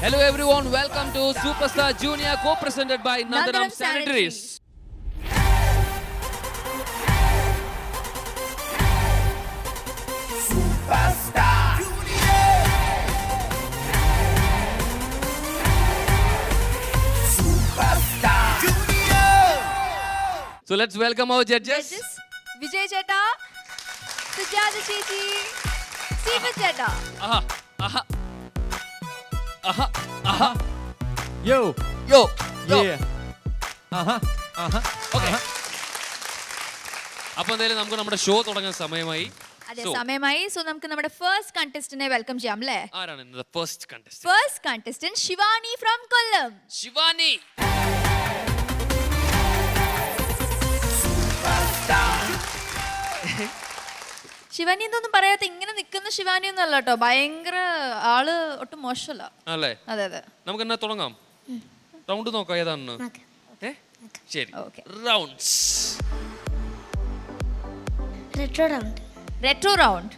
Hello everyone, welcome to Superstar Junior co-presented by Nandanam Nandanam Sanitaries. So let's welcome our judges. Judges Vijay ചേട്ടാ സുജാത ചേച്ചി seamen ചേട്ടാ Aha, aha, aha, aha. Yo, Yo, yo. yeah. Uh-huh, uh-huh. Okay. അപ്പൊ എന്തായാലും നമുക്ക് നമ്മുടെ show തുടങ്ങാൻ സമയമായി അതെ So, സമയമായി സോ നമുക്ക് നമ്മുടെ ഫസ്റ്റ് കണ്ടസ്റ്റന്റിനെ വെൽക്കം ചെയ്യാം അല്ലേ ആരാണ് ഇന്നത്തെ first contest first contestant Shivani from Kollam Shivani Shivani എന്തൊന്നും പറയാത്ത ഇങ്ങനെ നിൽക്കുന്ന ശിവാനി ഒന്നും അല്ല കേട്ടോ ഭയങ്കര ആള് ഒട്ടും മോശമല്ല അല്ലേ അതെ അതെ നമുക്ക് എന്നാ തുടങ്ങാം റൗണ്ട് നോക്കാം ഏതാണെന്ന് ഏ ശരി Okay. Rounds retro round retro round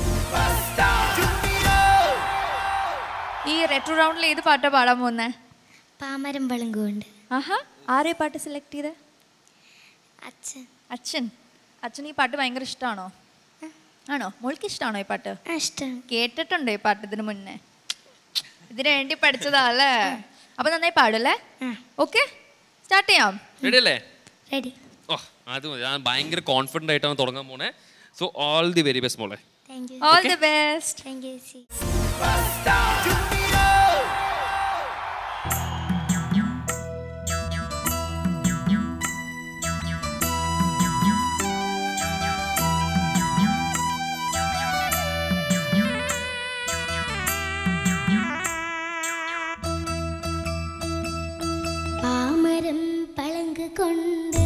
ഈ റെട്രോ റൗണ്ടിൽ ഏത് പാട്ടാ പാടാൻ പോകുന്നേ പാമരം വളങ്കുകൊണ്ട് ആഹാ ആരെ പാട്ട് സെലക്ട് ചെയ്തേ അച്ഛൻ അച്ഛൻ അച്ഛൻ ഈ പാട്ട് ഭയങ്കര ഇഷ്ടമാണോ ആണോ മോൾക്ക് ഇഷ്ടമാണോ ഈ പാട്ട് ആ ഇഷ്ടമാണ് കേട്ടിട്ടുണ്ടോ ഈ പാട്ട് ഇതിനു മുന്നേ ഇതിനു വേണ്ടി പഠിച്ചതാ അല്ലേ അപ്പൊ നന്നായി പാടല്ലേ ആ. ഓക്കെ സ്റ്റാർട്ട് ചെയ്യാം റെഡി അല്ലേ റെഡി ഓ അത് മതി ഞാൻ ഭയങ്കര കോൺഫിഡൻ്റ് ആയിട്ടാണ് തുടങ്ങാൻ പോണേ so all the very best മോളെ thank you all the best thank you സി പാമരം പളങ്ക് കൊണ്ട്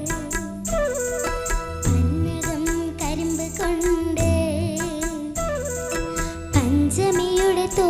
പന്നകം കരിമ്പ് കൊണ്ട് പഞ്ചമിയുടെ തോ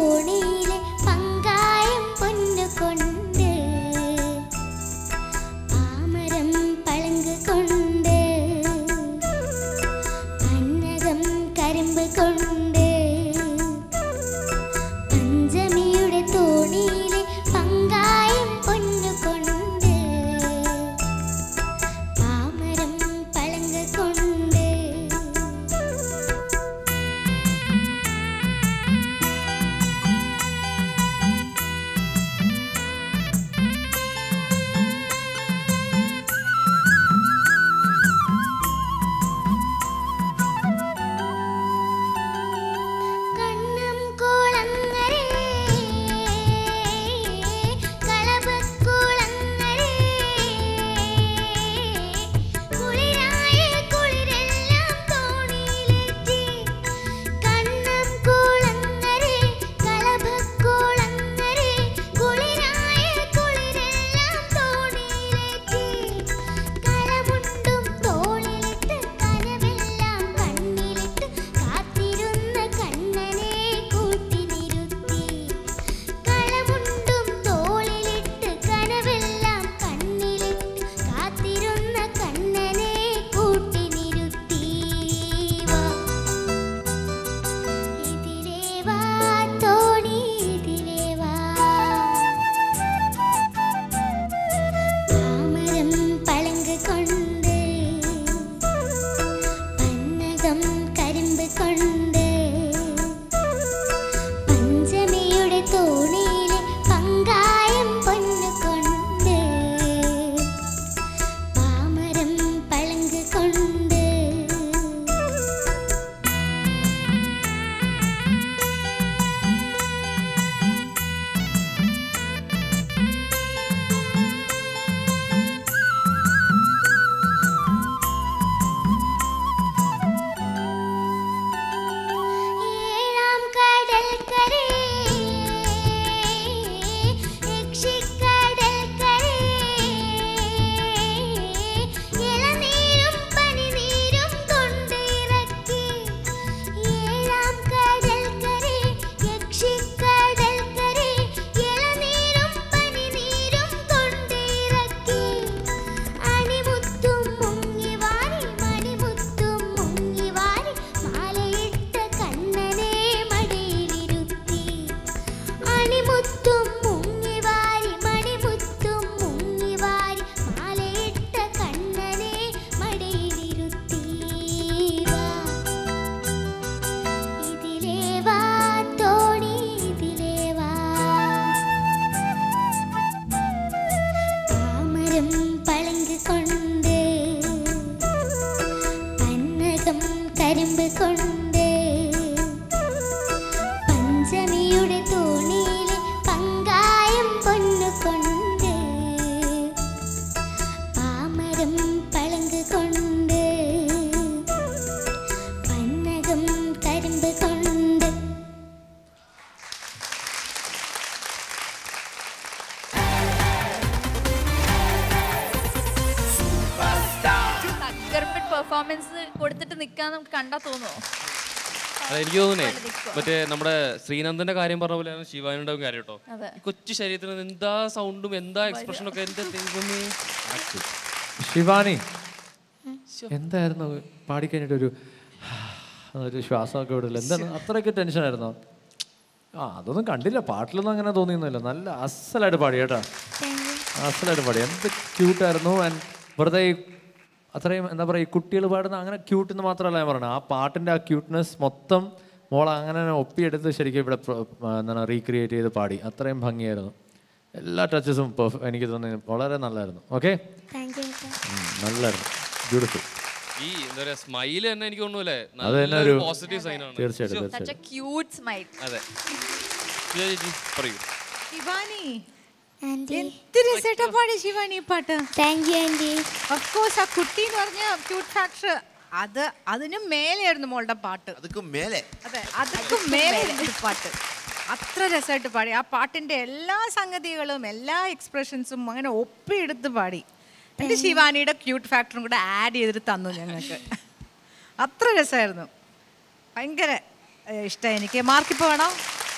നിക്കാൻ നമുക്ക് കണ്ടാ തോന്നുമോ അല്ല എനിക്ക് തോന്നുന്നേ മറ്റേ നമ്മുടെ ശ്രീനന്ദന്റെ കാര്യം പറഞ്ഞ പോലെയാണ് ശിവാനിയുടെ കാര്യം കേട്ടോ അതെ. ഈ കൊച്ചു ശരീരത്തിന് എന്താ സൗണ്ടും എന്താ എക്സ്പ്രഷനും ഒക്കെ എന്താ ദൈവമേ ശിവാനി എന്തായിരുന്നു പാടിക്കഴിഞ്ഞിട്ട് ഒരു ഒരു ശ്വാസമൊക്കെ വിടില്ല എന്താണ് അത്രയ്ക്ക് ടെൻഷനായിരുന്നോ ആ അതൊന്നും കണ്ടില്ല പാട്ടിലൊന്നും അങ്ങനെ തോന്നിയൊന്നുമില്ല നല്ല അസലായിട്ട് പാടി കേട്ടാ താങ്ക് യു അസലായിട്ട് പാടി എന്ത് ക്യൂട്ടായിരുന്നു ആൻഡ് വെറുതെ ഈ അത്രയും എന്താ പറയുക ഈ കുട്ടികൾ പാടുന്ന അങ്ങനെ ക്യൂട്ട് എന്ന് മാത്രമല്ല ഞാൻ പറയുന്നത് ആ പാട്ടിൻ്റെ ആ ക്യൂട്ട്നെസ് മൊത്തം മോൾ അങ്ങനെ തന്നെ ഒപ്പിയെടുത്ത് ശരിക്കും ഇവിടെ പ്ര- ആ, എന്താണ് റീക്രിയേറ്റ് ചെയ്ത് പാടി അത്രയും ഭംഗിയായിരുന്നു എല്ലാ ടച്ചസും എനിക്ക് തോന്നി വളരെ നല്ലായിരുന്നു ഓക്കെ താങ്ക് യു ഏട്ടാ നല്ലായിരുന്നു ബ്യൂട്ടിഫുൾ ഈ എന്താ പറയാ സ്മൈല് തന്നെ എനിക്ക് തോന്നുന്നില്ലേ അത് തന്നെ നല്ലൊരു ഒരു പോസിറ്റീവ് സൈൻ ആണ് തീർച്ചയായിട്ടും സച്ച് എ തീർച്ചയായിട്ടും ക്യൂട്ട് സ്മൈൽ അതെ ശിവ ചേച്ചി പറയൂ ശിവാനി ആൻറ്റി എന്ത് രസമായിട്ടാ പാടി ശിവാനി ഈ പാട്ട് താങ്ക് യു ആൻറ്റി കോഴ്സ് ആ കുട്ടി എന്ന് പറഞ്ഞ ക്യൂട്ട് ഫാക്ടർ അത് അതിനും മേലെയായിരുന്നു മോളുടെ പാട്ട് അതുക്കും മേലെ അതെ അതുക്കും മേലെ പാട്ട് അത്ര രസമായിട്ട് പാടി ആ പാട്ടിന്റെ എല്ലാ സംഗതികളും എല്ലാ എക്സ്പ്രഷൻസും അങ്ങനെ ഒപ്പിയെടുത്ത് പാടി എൻ്റെ ശിവാനിയുടെ ക്യൂട്ട് ഫാക്ടറും കൂടെ ആഡ് ചെയ്തിട്ട് തന്നു ഞങ്ങൾക്ക് അത്ര രസമായിരുന്നു ഭയങ്കര ഇഷ്ടമായി എനിക്ക് മാർക്ക് ഇപ്പോൾ വേണോ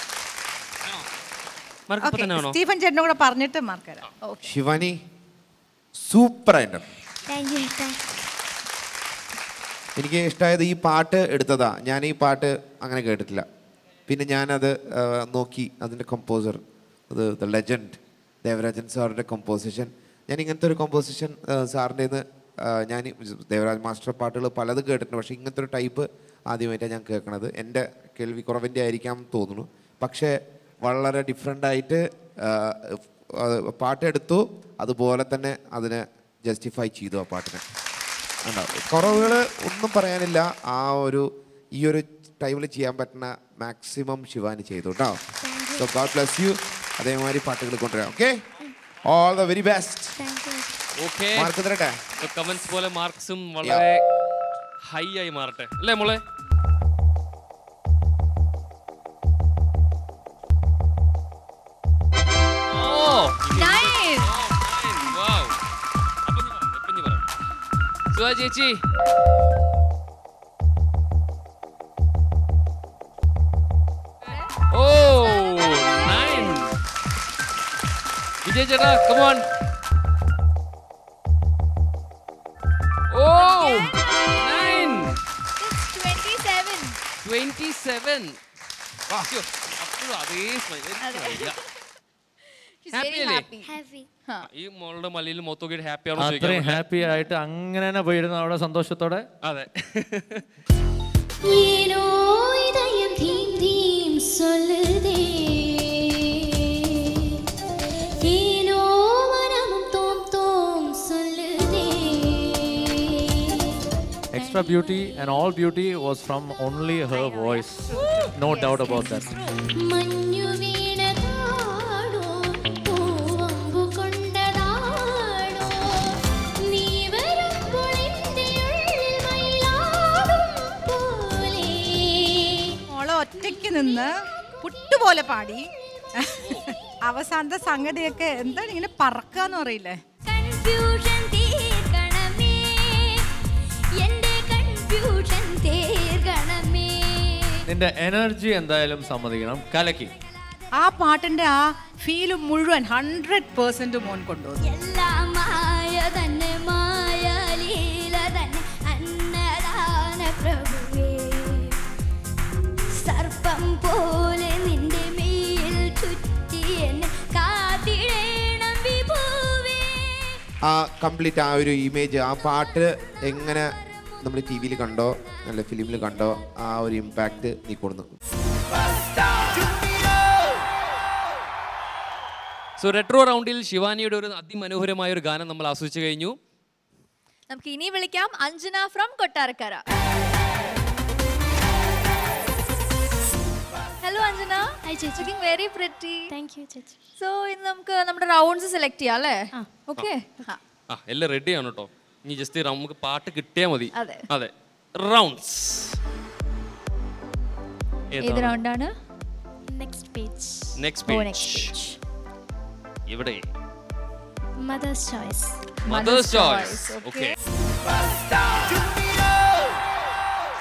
മാർക്ക് ഇപ്പൊ ഓക്കെ തന്നെ വേണോ സ്റ്റീഫൻ ചേട്ടനും കൂടെ പറഞ്ഞിട്ട് മാർക്ക് തരാം ശിവാനി സൂപ്പർ ആയിട്ടുണ്ട് താങ്ക് യു ഏട്ടാ എനിക്ക് ഇഷ്ടമായത് ഈ പാട്ട് എടുത്തതാ ഞാൻ ഈ പാട്ട് അങ്ങനെ കേട്ടിട്ടില്ല പിന്നെ ഞാനത് ആ, നോക്കി അതിൻ്റെ കമ്പോസർ അത് ദ ലെജൻഡ് ദേവരാജൻ സാറിൻ്റെ കമ്പോസിഷൻ ഞാൻ ഇങ്ങനത്തെ ഒരു കമ്പോസിഷൻ സാറിൻ്റെ നിന്ന് ഞാൻ ഈ ദേവരാജ് മാസ്റ്റർ പാട്ടുകൾ പലതും കേട്ടിട്ടുണ്ട് പക്ഷേ ഇങ്ങനത്തെ ഒരു ടൈപ്പ് ആദ്യമായിട്ടാണ് ഞാൻ കേൾക്കണത് എൻ്റെ കേൾവി കുറവിൻ്റെ ആയിരിക്കാം എന്ന് തോന്നുന്നു പക്ഷേ വളരെ ഡിഫറെൻ്റ് ആയിട്ട് ആ, ആ, പാട്ടെടുത്തു അതുപോലെ തന്നെ അതിനെ ജസ്റ്റിഫൈ ചെയ്തു ആ പാട്ടിനെ ഉണ്ടാവും കുറവുകൾ ഒന്നും പറയാനില്ല ആ ഒരു ഈ ഒരു ടൈമിൽ ചെയ്യാൻ പറ്റുന്ന മാക്സിമം ശിവാനി ചെയ്തു കേട്ടോ സോ ഗോഡ് ബ്ലസ് യു അതേമാതിരി പാട്ടുകൾ കൊണ്ടുവരാം okay all the very best thank you okay mark തരട്ടെ കമന്റ്സ് പോലെ മാർക്സും വളരെ ഹൈ ആയി മാറട്ടെ അല്ലേ മോളെ ഓ നൈസ് Wow. അപ്പൊ നീ പറ, ഇപ്പൊ നീ പറ. സുഹാ ചേച്ചി ഓ നൈൻ വിജയ് ചേട്ടാ come on oh nine twenty seven twenty seven അപ്പോഴും അതേ സ്മൈൽ Happy വെരി അല്ലേ? ഹാപ്പി ഹാപ്പി ഈ മോളുടെ മലയിൽ മൊത്തം ഹാപ്പി ആണോ അത്രയും ചോദിക്കാൻ ഹാപ്പി ആയിട്ട് അങ്ങനെ തന്നെ പോയിരുന്നു അവിടെ സന്തോഷത്തോടെ അതെ ஏனோ இதயம் தீம் தீம் சொல்லுதே ஏனோ மனமும் தோம் தோம் சொல்லுதே extra beauty and all beauty was from only her voice no doubt about that മഞ്ഞു വീണതാണോ പൂവമ്പു കൊണ്ടതാണോ നീ വരുമ്പോൾ എൻ്റെ ഉള്ളിൽ മയിലാടും പോലെ മോള് ഒറ്റയ്ക്ക് നിന്ന് പുട്ടുപോലെ പാടി അവസാനത്തെ സംഗതിയൊക്കെ എന്താണ് ഇങ്ങനെ പറക്കാന്ന് പറയില്ലേ കൺഫ്യൂഷൻ തീർക്കണമേ എൻ്റെ കൺഫ്യൂഷൻ തീർക്കണമേ നിന്റെ എനർജി എന്തായാലും സമ്മതിക്കണം കലക്കി ആ പാട്ടിന്റെ ആ ഫീല് മുഴുവൻ ഹൺഡ്രഡ് പേഴ്സെന്റ് മോൻ കൊണ്ടുവന്നു എല്ലാം മായ തന്നെ മായ ലീല തന്നെ അന്നദാന പ്രഭുവേ സർപ്പം പോലെ നിന്റെ മേൽ ചുറ്റി എന്നെ കാത്തിടേണം വിഭുവേ ആ കംപ്ലീറ്റ് ആ ഒരു ഇമേജ് ആ പാട്ട് എങ്ങനെ നമ്മൾ ടി വിയിൽ കണ്ടോ അല്ല ഫിലിമിൽ കണ്ടോ ആ ഒരു ഇമ്പാക്റ്റ് നീ കൊടുന്നു സോ റെട്രോ റൗണ്ടിൽ ശിവാനിയുടെ ഒരു അതിമനോഹരമായ ഒരു ഗാനം നമ്മൾ ആസ്വദിച്ചു കഴിഞ്ഞു നമുക്ക് ഇനി വിളിക്കാം Anjana from Kottarakkara hello Anjana Hi, ചേച്ചി. Looking very pretty thank you ചേച്ചി സോ ഇന്ന് നമുക്ക് നമ്മുടെ റൗണ്ട്സ് സെലക്ട് ചെയ്യാം അല്ലേ ഓക്കെ ആ എല്ലാം റെഡിയാണ് കേട്ടോ ഇനി ജസ്റ്റ് നമുക്ക് പാട്ട് കിട്ടിയാൽ മതി അതെ. അതെ റൗണ്ട്സ് ഏത് റൗണ്ടാണ് നെക്സ്റ്റ് പേജ് നെക്സ്റ്റ് ഓ നെക്സ്റ്റ് പേജ് ഇവിടെ mother's choice mother's choice okay. Okay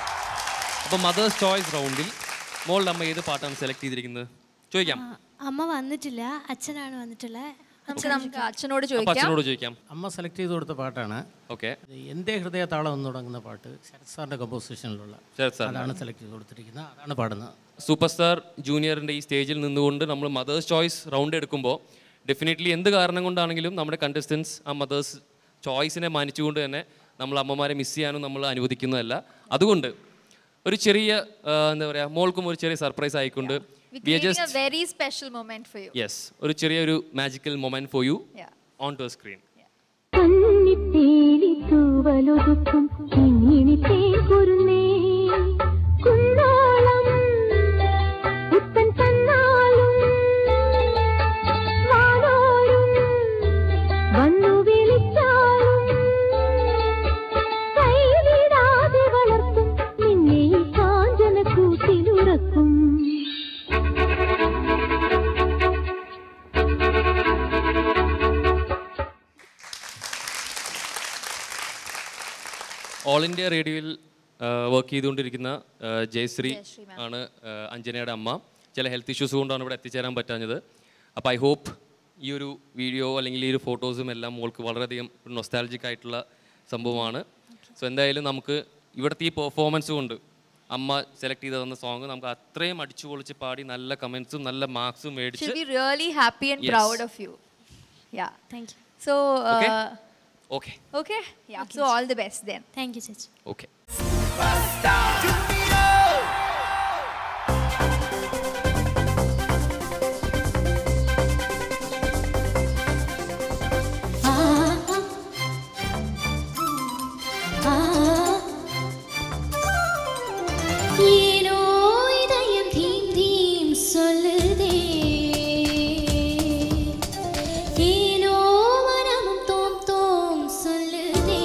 അപ്പോൾ മദേഴ്സ് ചോയ്സ് റൗണ്ടിൽ മോളുടെ അമ്മ ഏത് പാട്ടാണ് സെലക്ട് ചെയ്തിരിക്കുന്നത് ചോദിക്കാം അമ്മ വന്നിട്ടില്ല അച്ഛനാണ് വന്നിട്ടുള്ളത് നമുക്ക് നമുക്ക് അച്ഛനോട് അപ്പൊ ചോദിക്കാം അച്ഛനോട് ചോദിക്കാം അമ്മ സെലക്ട് ചെയ്ത് കൊടുത്ത പാട്ടാണ് ഓക്കെ ഇത് എൻ്റെ ഹൃദയ താളം എന്ന് തുടങ്ങുന്ന പാട്ട് ശരത് സാറിൻ്റെ കമ്പോസിഷനിലുള്ള ശരത് സാർ അതാണ് സെലക്ട് ചെയ്ത് കൊടുത്തിരിക്കുന്നത് അതാണ് പാടുന്നത് സൂപ്പർ സ്റ്റാർ ജൂനിയറിൻ്റെ ഈ സ്റ്റേജിൽ നിന്നുകൊണ്ട് നമ്മൾ മദേഴ്സ് ചോയ്സ് റൗണ്ട് എടുക്കുമ്പോൾ ഡെഫിനറ്റ്ലി എന്ത് കാരണം കൊണ്ടാണെങ്കിലും നമ്മുടെ കണ്ടസ്റ്റൻസ് ആ മദേഴ്സ് ചോയ്സിനെ മാനിച്ചുകൊണ്ട് തന്നെ നമ്മൾ അമ്മമാരെ മിസ് ചെയ്യാനും നമ്മൾ അനുവദിക്കുന്നതല്ല അതുകൊണ്ട് ഒരു ചെറിയ ആ, എന്താ പറയുക മോൾക്കും ഒരു ചെറിയ സർപ്രൈസ് ആയിക്കൊണ്ട് we just very special moment for you yes ഒരു ചെറിയൊരു magical moment for you Yeah. On to screen കണ്ണിത്തേലി തൂവലൊതുക്കും കിങ്ങിണി തേക്കുരുന്നേ കുന്നാളം പുത്തൻ തന്നാലും വാനോരും വന്നു വിളിച്ചാലും കൈവിടാതെ വളർത്തും നിന്നെ ഈ കാഞ്ചന കൂട്ടിലുറക്കും ഓൾ ഇന്ത്യ റേഡിയോയിൽ വർക്ക് ചെയ്തുകൊണ്ടിരിക്കുന്ന ആ, ജയശ്രീ ആണ് ആ, അഞ്ജനയുടെ അമ്മ ചില ഹെൽത്ത് ഇഷ്യൂസ് കൊണ്ടാണ് ഇവിടെ എത്തിച്ചേരാൻ പറ്റാഞ്ഞത് അപ്പോൾ ഐ ഹോപ്പ് ഈ ഒരു വീഡിയോ അല്ലെങ്കിൽ ഈ ഒരു ഫോട്ടോസും എല്ലാം മോൾക്ക് വളരെയധികം നൊസ്റ്റാലജിക് ആയിട്ടുള്ള സംഭവമാണ് സോ എന്തായാലും നമുക്ക് ഇവിടുത്തെ ഈ പെർഫോമൻസ് കൊണ്ട് അമ്മ സെലക്ട് ചെയ്ത് തന്ന സോങ് നമുക്ക് അത്രയും അടിച്ചു പൊളിച്ച് പാടി നല്ല കമൻസും നല്ല മാർക്സും മേടിച്ച് should be really happy and Yes. Proud of you ya thank you so Okay? Okay okay ya so all the best then thank you ചേച്ചി ഓക്കെ ஏனோ இதயம் தீம் தீம் சொல்லுதே ஏனோ மனமும் தோம் தோம் சொல்லுதே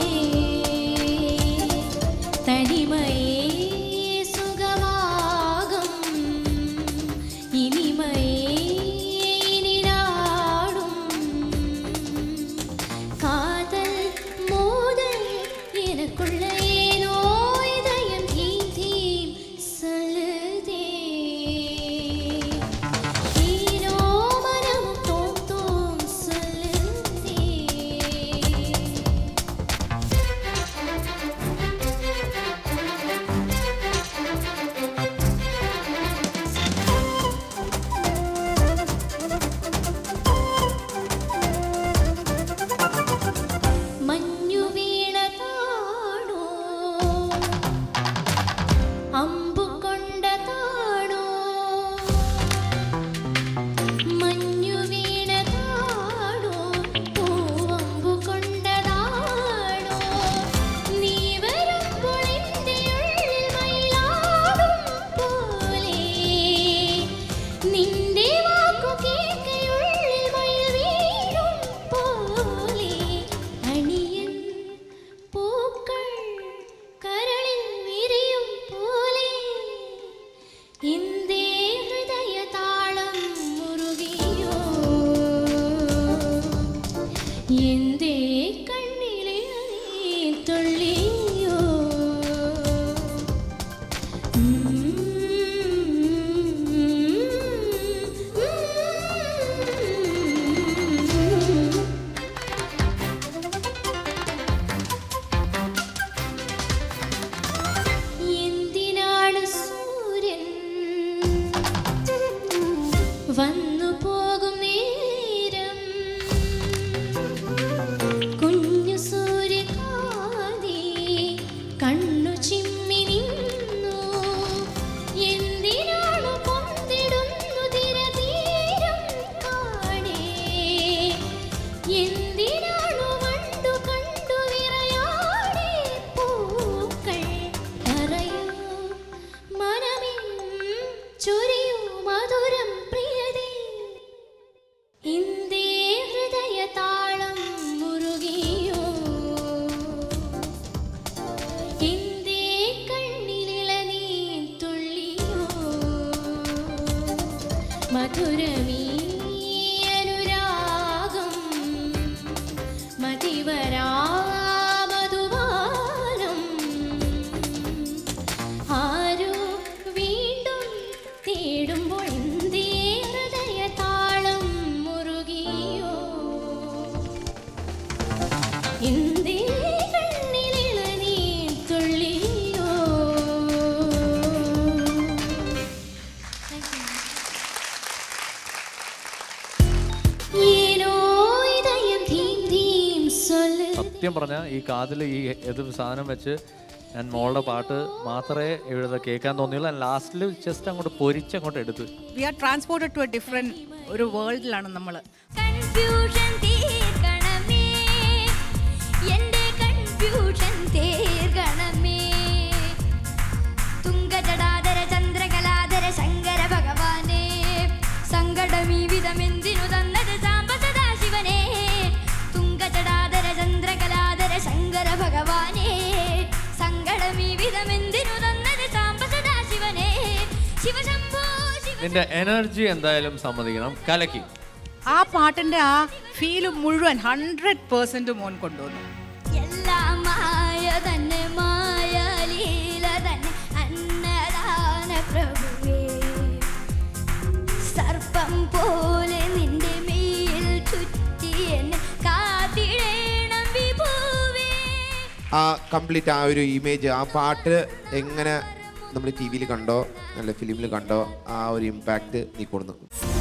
தனிமையே சுகமாகும் இனிமையே இனிதாடும் காதல் மோதல் எனக்குள்ள ஏனோ இதயம் தீம் தீம் சொல்லுதே ஏனோ மனமும் தோம் தோம் சொல்லுதே മഞ്ഞു വീണതാണോ അമ്പു കൊണ്ടതാണോ മഞ്ഞു വീണതാണോ പൂവമ്പു കൊണ്ടതാണോ നീ വരുമ്പോൾ എൻ്റെ ഉള്ളിൽ മയിലാടും പോലെ നിന്റെ വാക്കു കേൾക്കയുള്ളിൽ മയിൽ വീഴും പോലെ അണിയൻ പൂക്കൾ കരളിൽ വിരിയും പോലെ എന്തേ ഹൃദയ താളം മുറുകിയോ എന്തേ കണ്ണിലെ നീ തുള്ളിയോ എന്തിനാണ് സൂര്യൻ വന്നു പോകും നേരം കുഞ്ഞു സൂര്യകാന്തി കണ്ണു ചിമ്മി നിന്നു എന്തിനാണ് പൊന്തിടുന്നു തിരതീരം കാണേ എന്തിനാണു വണ്ടു കണ്ടു വിറയാടെ പൂക്കൾ പറയൂ മനമിൻ ചൊരിയൂ മധുരം പ്രിയതേ ഇന്ദേ ഹൃദയ താളം മുറുകിയോ ഇന്ദേ കണ്ണിലിളനീ തുള്ളിയോ മധുരമീ അനുരാഗം മതിവരാ മധുവാനം ആരോ സത്യം പറഞ്ഞാൽ ഈ കാതിൽ ഈ ഇത് സാധനം വെച്ച് ഞാൻ മോളുടെ പാട്ട് മാത്രമേ ഇവിടെ കേൾക്കാൻ തോന്നിയുള്ളൂ ലാസ്റ്റിൽ ജസ്റ്റ് അങ്ങോട്ട് പൊരിച്ച് അങ്ങോട്ട് എടുത്തു we are transported to a different ഒരു വേൾഡിലാണ് നമ്മൾ കൺഫ്യൂഷൻ തീർക്കണമേ എന്റെ കൺഫ്യൂഷൻ തീർക്കണമേ തുങ്കജടാധര ചന്ദ്രകലാധര ശങ്കര ഭഗവാനെ സങ്കടമീ വിധമെന്തിനു തന്നത് സാമ്പ സദാശിവനെ തുങ്കജടാധര ചന്ദ്രകലാധര ശങ്കര ഭഗവാനെ സങ്കടമീ വിധമെന്തിനു തന്നത് സാമ്പ സദാശിവനെ ശിവശംഭോ ശിവ നിന്റെ എനർജി എന്തായാലും സമ്മതിക്കണം കലക്കി ആ പാട്ടിന്റെ ആ ഫീല് മുഴുവൻ ഹൺഡ്രഡ് പെർസെന്റ് മോൻ കൊണ്ടുവന്നു എല്ലാം മായ തന്നെ മായ ലീല തന്നെ അന്നദാന പ്രഭുവേ സർപ്പം പോലെ നിന്റെ മേൽ ചുറ്റി എന്നെ കാത്തിടേണം വിഭുവേ ആ കംപ്ലീറ്റ് ആ ഒരു ഇമേജ് ആ പാട്ട് എങ്ങനെ നമ്മൾ ടി വിയിൽ കണ്ടോ അല്ല ഫിലിമിൽ കണ്ടോ ആ ഒരു ഇമ്പാക്റ്റ് നീ കൊടുന്നു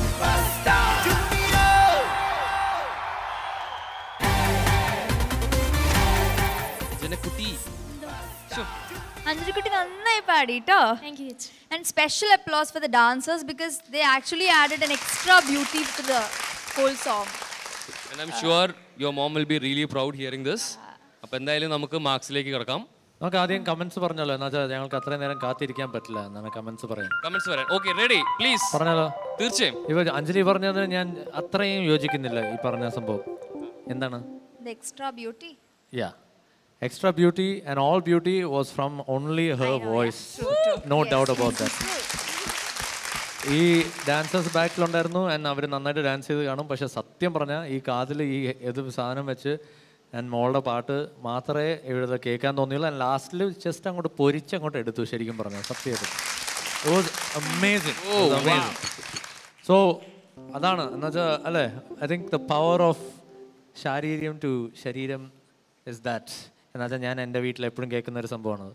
ജനക്കുട്ടി ശ്ശോ. അഞ്ജലിക്കുട്ടി നന്നായി പാടി കേട്ടോ താങ്ക് യു ചേച്ചി and special applause for the dancers because they actually added an extra beauty to the whole song And I'm sure your mom will be really proud hearing this. അപ്പോൾ എന്തായാലും നമുക്ക് മാർക്സിലേക്ക് കിടക്കാം നമുക്ക് ആദ്യം കമന്റ്സ് പറഞ്ഞല്ലോ എന്നാ വെച്ചാൽ ഞങ്ങൾക്ക് അത്രയും നേരം കാത്തിരിക്കാൻ പറ്റില്ല എന്നാണ് കമന്റ്സ് പറയാം കമന്റ്സ് വരാൻ ഓക്കെ റെഡി പ്ലീസ് പറഞ്ഞാലോ തീർച്ചയായും ഇവ അഞ്ജലി പറഞ്ഞത് ഞാൻ അത്രയും യോജിക്കുന്നില്ല ഈ പറഞ്ഞ സംഭവം എന്താണ് the extra beauty ya extra beauty and all beauty was from only her voice no doubt about that ഈ ഡാൻസേഴ്സ് ബാക്കിലുണ്ടായിരുന്നു ആൻഡ് അവർ നന്നായിട്ട് ഡാൻസ് ചെയ്ത് കാണും പക്ഷെ സത്യം പറഞ്ഞാൽ ഈ കാതിൽ ഈ ഇത് സാധനം വെച്ച് ഞാൻ മോളുടെ പാട്ട് മാത്രമേ ഇവിടെ കേൾക്കാൻ തോന്നിയുള്ളൂ ആൻഡ് ലാസ്റ്റിൽ ജസ്റ്റ് അങ്ങോട്ട് പൊരിച്ച് അങ്ങോട്ട് എടുത്തു ശരിക്കും പറഞ്ഞാൽ സത്യമായിട്ട് ഇറ്റ് വാസ് അമേസിങ് സോ അതാണ് എന്നുവെച്ചാൽ അല്ലേ I think the power of ശാരീരം ടു ശരീരം ഇസ് ദാറ്റ് എന്നുവെച്ചാൽ ഞാൻ എൻ്റെ വീട്ടിൽ എപ്പോഴും കേൾക്കുന്ന ഒരു സംഭവമാണ്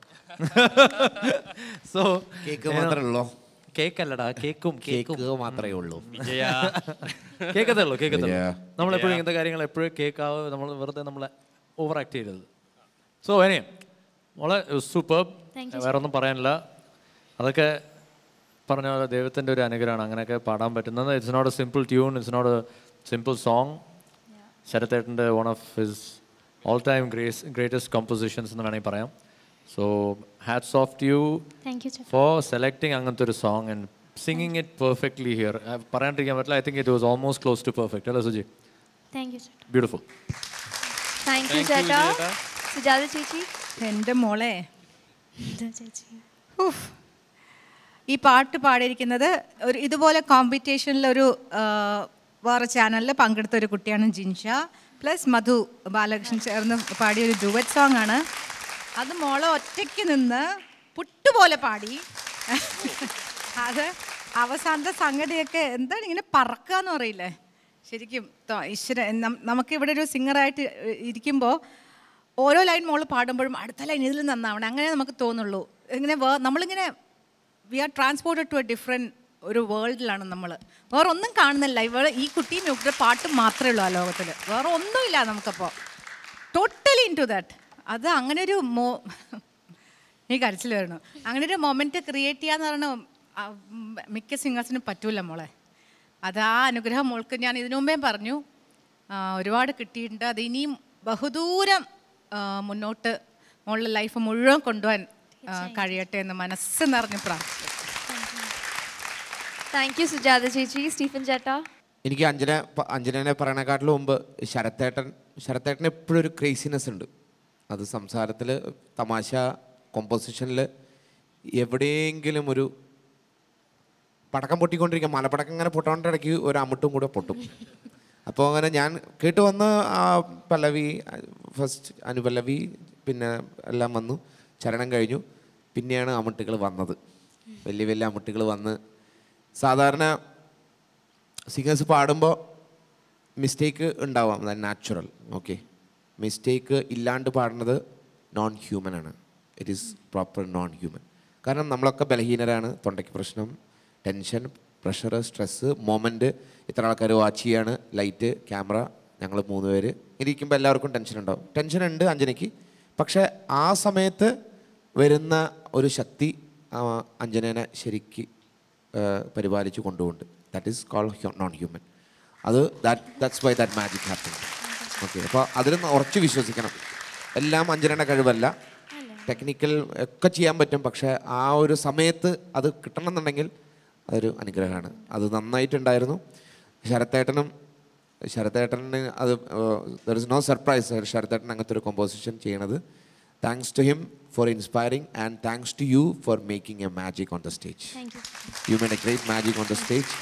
സോ കേക്ക് മാത്രമേ ഉള്ളൂ കേക്കല്ലടാ കേക്കും കേക്കും കേക്ക് മാത്രമേ ഉള്ളൂ വിജയ കേക്കത്തേ ഉള്ളൂ കേക്കത്തേ Yeah. നമ്മൾ എപ്പോഴും ഇങ്ങനത്തെ കാര്യങ്ങൾ എപ്പോഴും കേൾക്കാവ് നമ്മൾ വെറുതെ നമ്മളെ ഓവർ ആക്ട് ചെയ്തത് സോ ഇനി മോളെ സൂപ്പർ വേറെ ഒന്നും പറയാനില്ല അതൊക്കെ പറഞ്ഞ പോലെ ദൈവത്തിൻ്റെ ഒരു അനുഗ്രഹമാണ് അങ്ങനെയൊക്കെ പാടാൻ പറ്റുന്നത് it's not a simple tune it's not a simple song ശരത്തേട്ടൻ്റെ one of his all time grace greatest compositions എന്ന് വേണമെങ്കിൽ പറയാം so hats off to you thank you ചേട്ടാ ഫോർ സെലക്ടിങ് അങ്ങനത്തെ ഒരു song and singing it perfectly here പറയാണ്ടിരിക്കാൻ പറ്റില്ല I think it was almost close to perfect അല്ലേ Suji thank you ചേട്ടാ ബ്യൂട്ടിഫുൾ താങ്ക് യു ചേട്ടാ സുജാത ചേച്ചി എൻ്റെ മോളെ എന്താ ചേച്ചി ഉഫ്. ഈ പാട്ട് പാടിയിരിക്കുന്നത് ഒരു ഇതുപോലെ കോമ്പറ്റീഷനിലൊരു വേറെ ചാനലിൽ പങ്കെടുത്ത ഒരു കുട്ടിയാണ് ജിൻഷ പ്ലസ് മധു ബാലകൃഷ്ണൻ ചേർന്ന് പാടിയ ഒരു ഡുവറ്റ് സോങ് ആണ് അത് മോളെ ഒറ്റയ്ക്ക് നിന്ന് പുട്ടുപോലെ പാടി അത് അവസാനത്തെ സംഗതിയൊക്കെ എന്താണ് ഇങ്ങനെ പറക്കുക എന്ന് പറയില്ലേ ശരിക്കും ത- ഈശ്വര നം- നമുക്കിവിടെ ഒരു സിംഗറായിട്ട് ഇരിക്കുമ്പോൾ ഓരോ ലൈൻ മോള് പാടുമ്പോഴും അടുത്ത ലൈൻ ഇതിൽ നന്നാവണം അങ്ങനെ നമുക്ക് തോന്നുള്ളൂ ഇങ്ങനെ വേ നമ്മളിങ്ങനെ we are transported to a different ഒരു വേൾഡിലാണ് നമ്മൾ വേറെ ഒന്നും കാണുന്നില്ല ഇവൾ ഈ കുട്ടിയും ഇവരുടെ പാട്ടും മാത്രമേ ഉള്ളൂ ആ ലോകത്തിൽ വേറെ ഒന്നുമില്ല നമുക്കപ്പോൾ ടോട്ടലി ഇൻ ടു ദാറ്റ് അത് അങ്ങനെ ഒരു മോ ഈ കരച്ചിൽ വരണം അങ്ങനെ ഒരു മൊമെൻറ്റ് ക്രിയേറ്റ് ചെയ്യാന്ന് പറഞ്ഞാൽ ആ, ഉം, മിക്ക സിംഗേഴ്സിനും പറ്റൂല മോളെ അത് ആ അനുഗ്രഹം മോൾക്ക് ഞാൻ ഇതിനു മുമ്പേ പറഞ്ഞു ആ, ഒരുപാട് കിട്ടിയിട്ടുണ്ട് അത് ഇനിയും ബഹുദൂരം ആ, മുന്നോട്ട് മോളുടെ ലൈഫ് മുഴുവൻ കൊണ്ടുപോകാൻ ആ, കഴിയട്ടെ എന്ന് മനസ്സ് നിറഞ്ഞ് പ്രാർത്ഥിക്കും താങ്ക് യു സുജാത ചേച്ചി സ്റ്റീഫൻ ചേട്ടാ എനിക്ക് അഞ്ജന പ- അഞ്ജനനെ പറയണേക്കാട്ടിലും മുമ്പ് ശരത്തേട്ടൻ ശരത്തേട്ടന് എപ്പോഴും ഒരു ക്രേസിനെസ് ഉണ്ട് അത് സംസാരത്തിൽ തമാശ കോമ്പോസിഷനിൽ എവിടെയെങ്കിലും ഒരു പടക്കം പൊട്ടിക്കൊണ്ടിരിക്കുക മലപ്പടക്കം ഇങ്ങനെ പൊട്ടോണ്ട് ഇടയ്ക്ക് ഒരു അമിട്ടും കൂടെ പൊട്ടും അപ്പോൾ അങ്ങനെ ഞാൻ കേട്ട് വന്ന് ആ പല്ലവി ഫസ്റ്റ് അനുപല്ലവി പിന്നെ എല്ലാം വന്നു ചരണം കഴിഞ്ഞു പിന്നെയാണ് അമിട്ടുകൾ വന്നത് വലിയ വലിയ അമിട്ടുകൾ വന്ന് സാധാരണ സിംഗേഴ്സ് പാടുമ്പോൾ മിസ്റ്റേക്ക് ഉണ്ടാവാം അത് നാച്ചുറൽ ഓക്കെ മിസ്റ്റേക്ക് ഇല്ലാണ്ട് പാടുന്നത് നോൺ ഹ്യൂമൻ ആണ് it is proper non human കാരണം നമ്മളൊക്കെ ബലഹീനരാണ് തൊണ്ടയ്ക്ക് പ്രശ്നം ടെൻഷൻ പ്രഷർ സ്ട്രെസ്സ് മൊമെൻറ്റ് ഇത്ര ആൾക്കാർ വാച്ച് ചെയ്യാണ് ലൈറ്റ് ക്യാമറ ഞങ്ങൾ മൂന്ന് പേര് ഇരിക്കുമ്പോൾ എല്ലാവർക്കും ടെൻഷൻ ഉണ്ടാവും ടെൻഷൻ ഉണ്ട് അഞ്ജനയ്ക്ക് പക്ഷേ ആ സമയത്ത് വരുന്ന ഒരു ശക്തി ആ, അഞ്ജനേനെ ശരിക്ക് ആ, പരിപാലിച്ച് കൊണ്ടുപോകുന്നുണ്ട് that is call non human അത് that that's why that magic happen okay അപ്പോൾ അതിൽ ഉറച്ച് വിശ്വസിക്കണം എല്ലാം അഞ്ജനയുടെ കഴിവല്ല ടെക്നിക്കൽ ഒക്കെ ചെയ്യാൻ പറ്റും പക്ഷേ ആ ഒരു സമയത്ത് അത് കിട്ടണമെന്നുണ്ടെങ്കിൽ അതൊരു അനുഗ്രഹമാണ് അത് നന്നായിട്ടുണ്ടായിരുന്നു ശരത്തേട്ടനും ശരത്തേട്ടന് അത് ദർ ഇസ് നോ സർപ്രൈസ് ശരത്തേട്ടൻ അങ്ങനത്തെ ഒരു കോമ്പോസിഷൻ ചെയ്യണത് thanks to him for inspiring and thanks to you for making a magic on the stage you made a great magic on the stage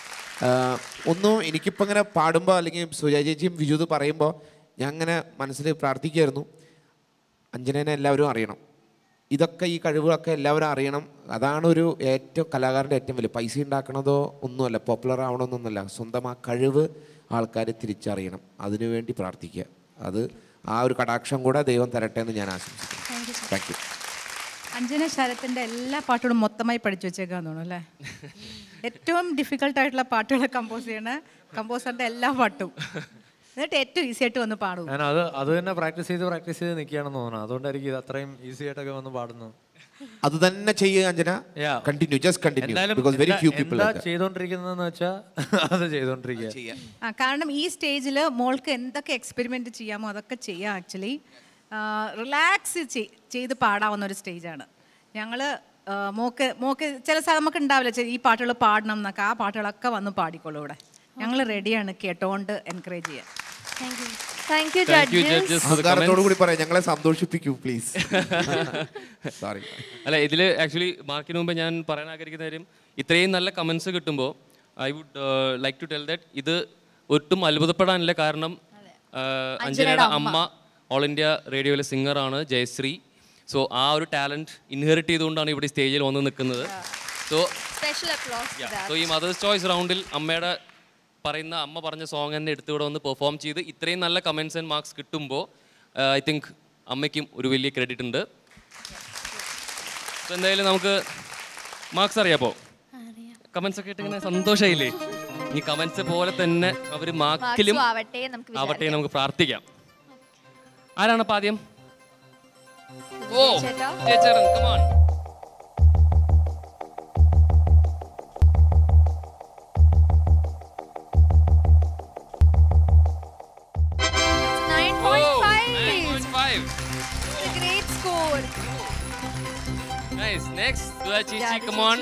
ഒന്നും എനിക്കിപ്പോൾ ഇങ്ങനെ പാടുമ്പോൾ അല്ലെങ്കിൽ സുജയ ചേച്ചിയും വിജുത് പറയുമ്പോൾ ഞാൻ അങ്ങനെ മനസ്സിൽ പ്രാർത്ഥിക്കുമായിരുന്നു അഞ്ജനേനെ എല്ലാവരും അറിയണം ഇതൊക്കെ ഈ കഴിവുകളൊക്കെ എല്ലാവരും അറിയണം അതാണ് ഒരു ഏറ്റവും കലാകാരൻ്റെ ഏറ്റവും വലിയ പൈസ ഉണ്ടാക്കണതോ ഒന്നുമല്ല പോപ്പുലർ ആവണമെന്നൊന്നുമല്ല സ്വന്തം ആ കഴിവ് ആൾക്കാർ തിരിച്ചറിയണം അതിനുവേണ്ടി പ്രാർത്ഥിക്കുക അത് ആ ഒരു കടാക്ഷം കൂടെ ദൈവം തരട്ടെ എന്ന് ഞാൻ ആശംസിക്കുന്നു താങ്ക് യു അഞ്ജന ശരത്തിന്റെ എല്ലാ പാട്ടുകളും മൊത്തമായി പഠിച്ചു വെച്ചേക്കാന്ന് തോന്നുന്നു അല്ലേ ഏറ്റവും ഡിഫിക്കൽട്ട് ആയിട്ടുള്ള പാട്ടുകൾ കമ്പോസ് ചെയ്യണ കമ്പോസറിന്റെ എല്ലാ പാട്ടും എന്നിട്ട് ഏറ്റവും ഈസി ആയിട്ട് വന്ന് പാടും ഞാൻ അത് അത് തന്നെ പ്രാക്ടീസ് ചെയ്ത് പ്രാക്ടീസ് ചെയ്ത് നിൽക്കുകയാണെന്ന് തോന്നുന്നു അതുകൊണ്ടായിരിക്കും ഇത് അത്രയും ഈസി ആയിട്ടൊക്കെ വന്ന് പാടുന്നത് അത് തന്നെ ചെയ്യുക Anjana Yeah. Continue just continue എന്തായാലും ബിക്കോസ് വെരി എന്താ- ഫ്യൂ പീപ്പിൾ എന്താ ചെയ്തോണ്ടിരിക്കുന്നതെന്ന് വെച്ചാൽ അത് ചെയ്തോണ്ടിരിക്കുക ആ കാരണം ഈ സ്റ്റേജിൽ മോൾക്ക് എന്തൊക്കെ എക്സ്പെരിമെന്റ് ചെയ്യാമോ അതൊക്കെ ചെയ്യാം ആക്ച്വലി റിലാക്സ് ചെയ്ത് പാടാവുന്ന ഒരു സ്റ്റേജാണ് ഞങ്ങൾ മോക്ക് മോക്ക് ചില സ്ഥലം നമുക്ക് ഉണ്ടാവില്ല ചെ- ഈ പാട്ടുകൾ പാടണം എന്നൊക്കെ ആ പാട്ടുകളൊക്കെ വന്ന് പാടിക്കോളൂ ഇവിടെ ഞങ്ങൾ റെഡിയാണ് കേട്ടോണ്ട് എൻകറേജ് ചെയ്യാൻ thank you thank you judges judges for അഹങ്കാരത്തോടു കൂടി പറയാം ഞങ്ങളെ സന്തോഷിപ്പിക്കൂ പ്ലീസ് സോറി അല്ല ഇതിൽ ആക്ച്വലി മാർക്കിന് മുമ്പ് ഞാൻ പറയാൻ ആഗ്രഹിക്കുന്ന കാര്യം ഇത്രയും നല്ല കമൻസ് കിട്ടുമ്പോൾ I would like to tell that ഇത് ഒട്ടും അത്ഭുതപ്പെടാനില്ല കാരണം ആ, അഞ്ജനയുടെ അമ്മ ഓൾ ഇന്ത്യ റേഡിയോയിലെ സിംഗറാണ് ജയശ്രീ സോ ആ ഒരു ടാലൻറ്റ് ഇൻഹെറിറ്റ് ചെയ്തുകൊണ്ടാണ് ഇവിടെ സ്റ്റേജിൽ വന്ന് നിൽക്കുന്നത് സോ സ്പെഷ്യൽ അപ്ലോസ് സോ ഈ മദേഴ്സ് ചോയ്സ് റൗണ്ടിൽ അമ്മയുടെ പറയുന്ന അമ്മ പറഞ്ഞ സോങ് തന്നെ എടുത്ത് ഇവിടെ വന്ന് പെർഫോം ചെയ്ത് ഇത്രയും നല്ല കമൻസ് ആൻഡ് മാർക്സ് കിട്ടുമ്പോൾ ഐ തിങ്ക് അമ്മയ്ക്കും ഒരു വലിയ ക്രെഡിറ്റ് ഉണ്ട് സോ എന്തായാലും നമുക്ക് മാർക്സ് അറിയാപ്പോ കമൻസ് ഒക്കെ ഇട്ട് ഇങ്ങനെ സന്തോഷമായില്ലേ ഈ കമൻസ് പോലെ തന്നെ അവർ മാർക്കിലും മാർക്സും ആവട്ടെ നമുക്ക് ആവട്ടെ എന്ന് നമുക്ക് പ്രാർത്ഥിക്കാം ആരാണ് അപ്പൊ ആദ്യം ഓ ചേട്ടാ. ചേച്ചേട്ടൻ come on nine point five great score nice next Sudha ചേച്ചി come on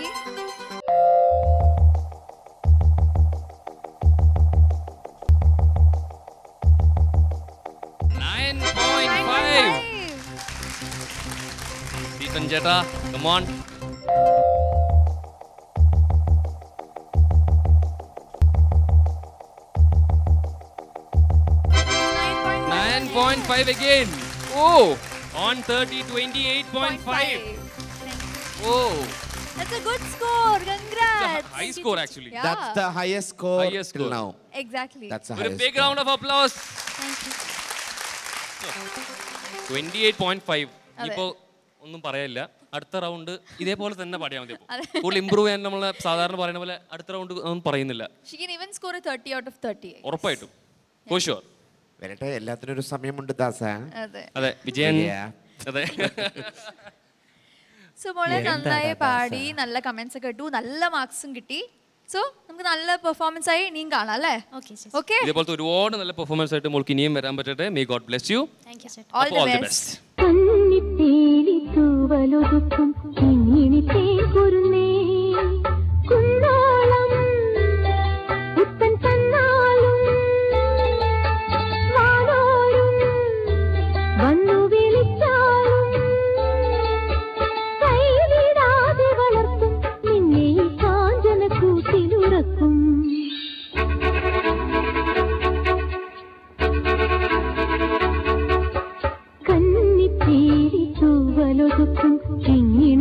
nine point five Stephen ചേട്ടാ come on nine point five again oh on thirty twenty eight point five oh That's a good score. Congrats. high score actually. Yeah. That's the highest score Highest till score. now. Exactly. That's the ഒരു highest big score. round of applause. Twenty eight point five ഇപ്പോ ഒന്നും പറയാനില്ല അടുത്ത round ഇതേപോലെ തന്നെ പാടിയാൽ മതി അപ്പോൾ കൂടുതൽ ഇമ്പ്രൂവ് ചെയ്യാൻ നമ്മൾ സാധാരണ പറയുന്ന പോലെ അടുത്ത റൗണ്ട് ഒന്നും പറയുന്നില്ല She can even score a 30 out of 30. ഉറപ്പായിട്ടും ഫോർ ഷുവർ വരട്ടെ എല്ലാത്തിനും ഒരു സമയമുണ്ട് ദാസ അതെ അതെ വിജയൻ Yeah. അതെ സോ മോളെ നന്നായി പാടി നല്ല കമന്റ്സ് ഒക്കെ ഇട്ടു നല്ല മാർക്സും കിട്ടി സോ നമുക്ക് നല്ല പെർഫോമൻസ് ആയി ഇനിയും കാണാം അല്ലേ ഓക്കെ ചേച്ചി ഓക്കെ ഇതേപോലത്തെ ഒരുപാട് നല്ല പെർഫോമൻസ് ആയിട്ട് മോൾക്ക് ഇനിയും വരാൻ പറ്റട്ടെ may God bless you thank you ചേട്ടാ all all the the best best കണ്ണിത്തേലി തൂവലൊതുക്കും കിങ്ങിണി തേക്കുരുന്നേ കുന്നാളം പുത്തൻ തന്നാലും വാനോരും വന്നു വിളിച്ചാലും കൈവിടാതെ വളർത്തും നിന്നെ ഈ കാഞ്ചന കൂട്ടിലുറക്കും കന്നിത്തേരി തൂവലൊതുക്കും കിങ്ങിണി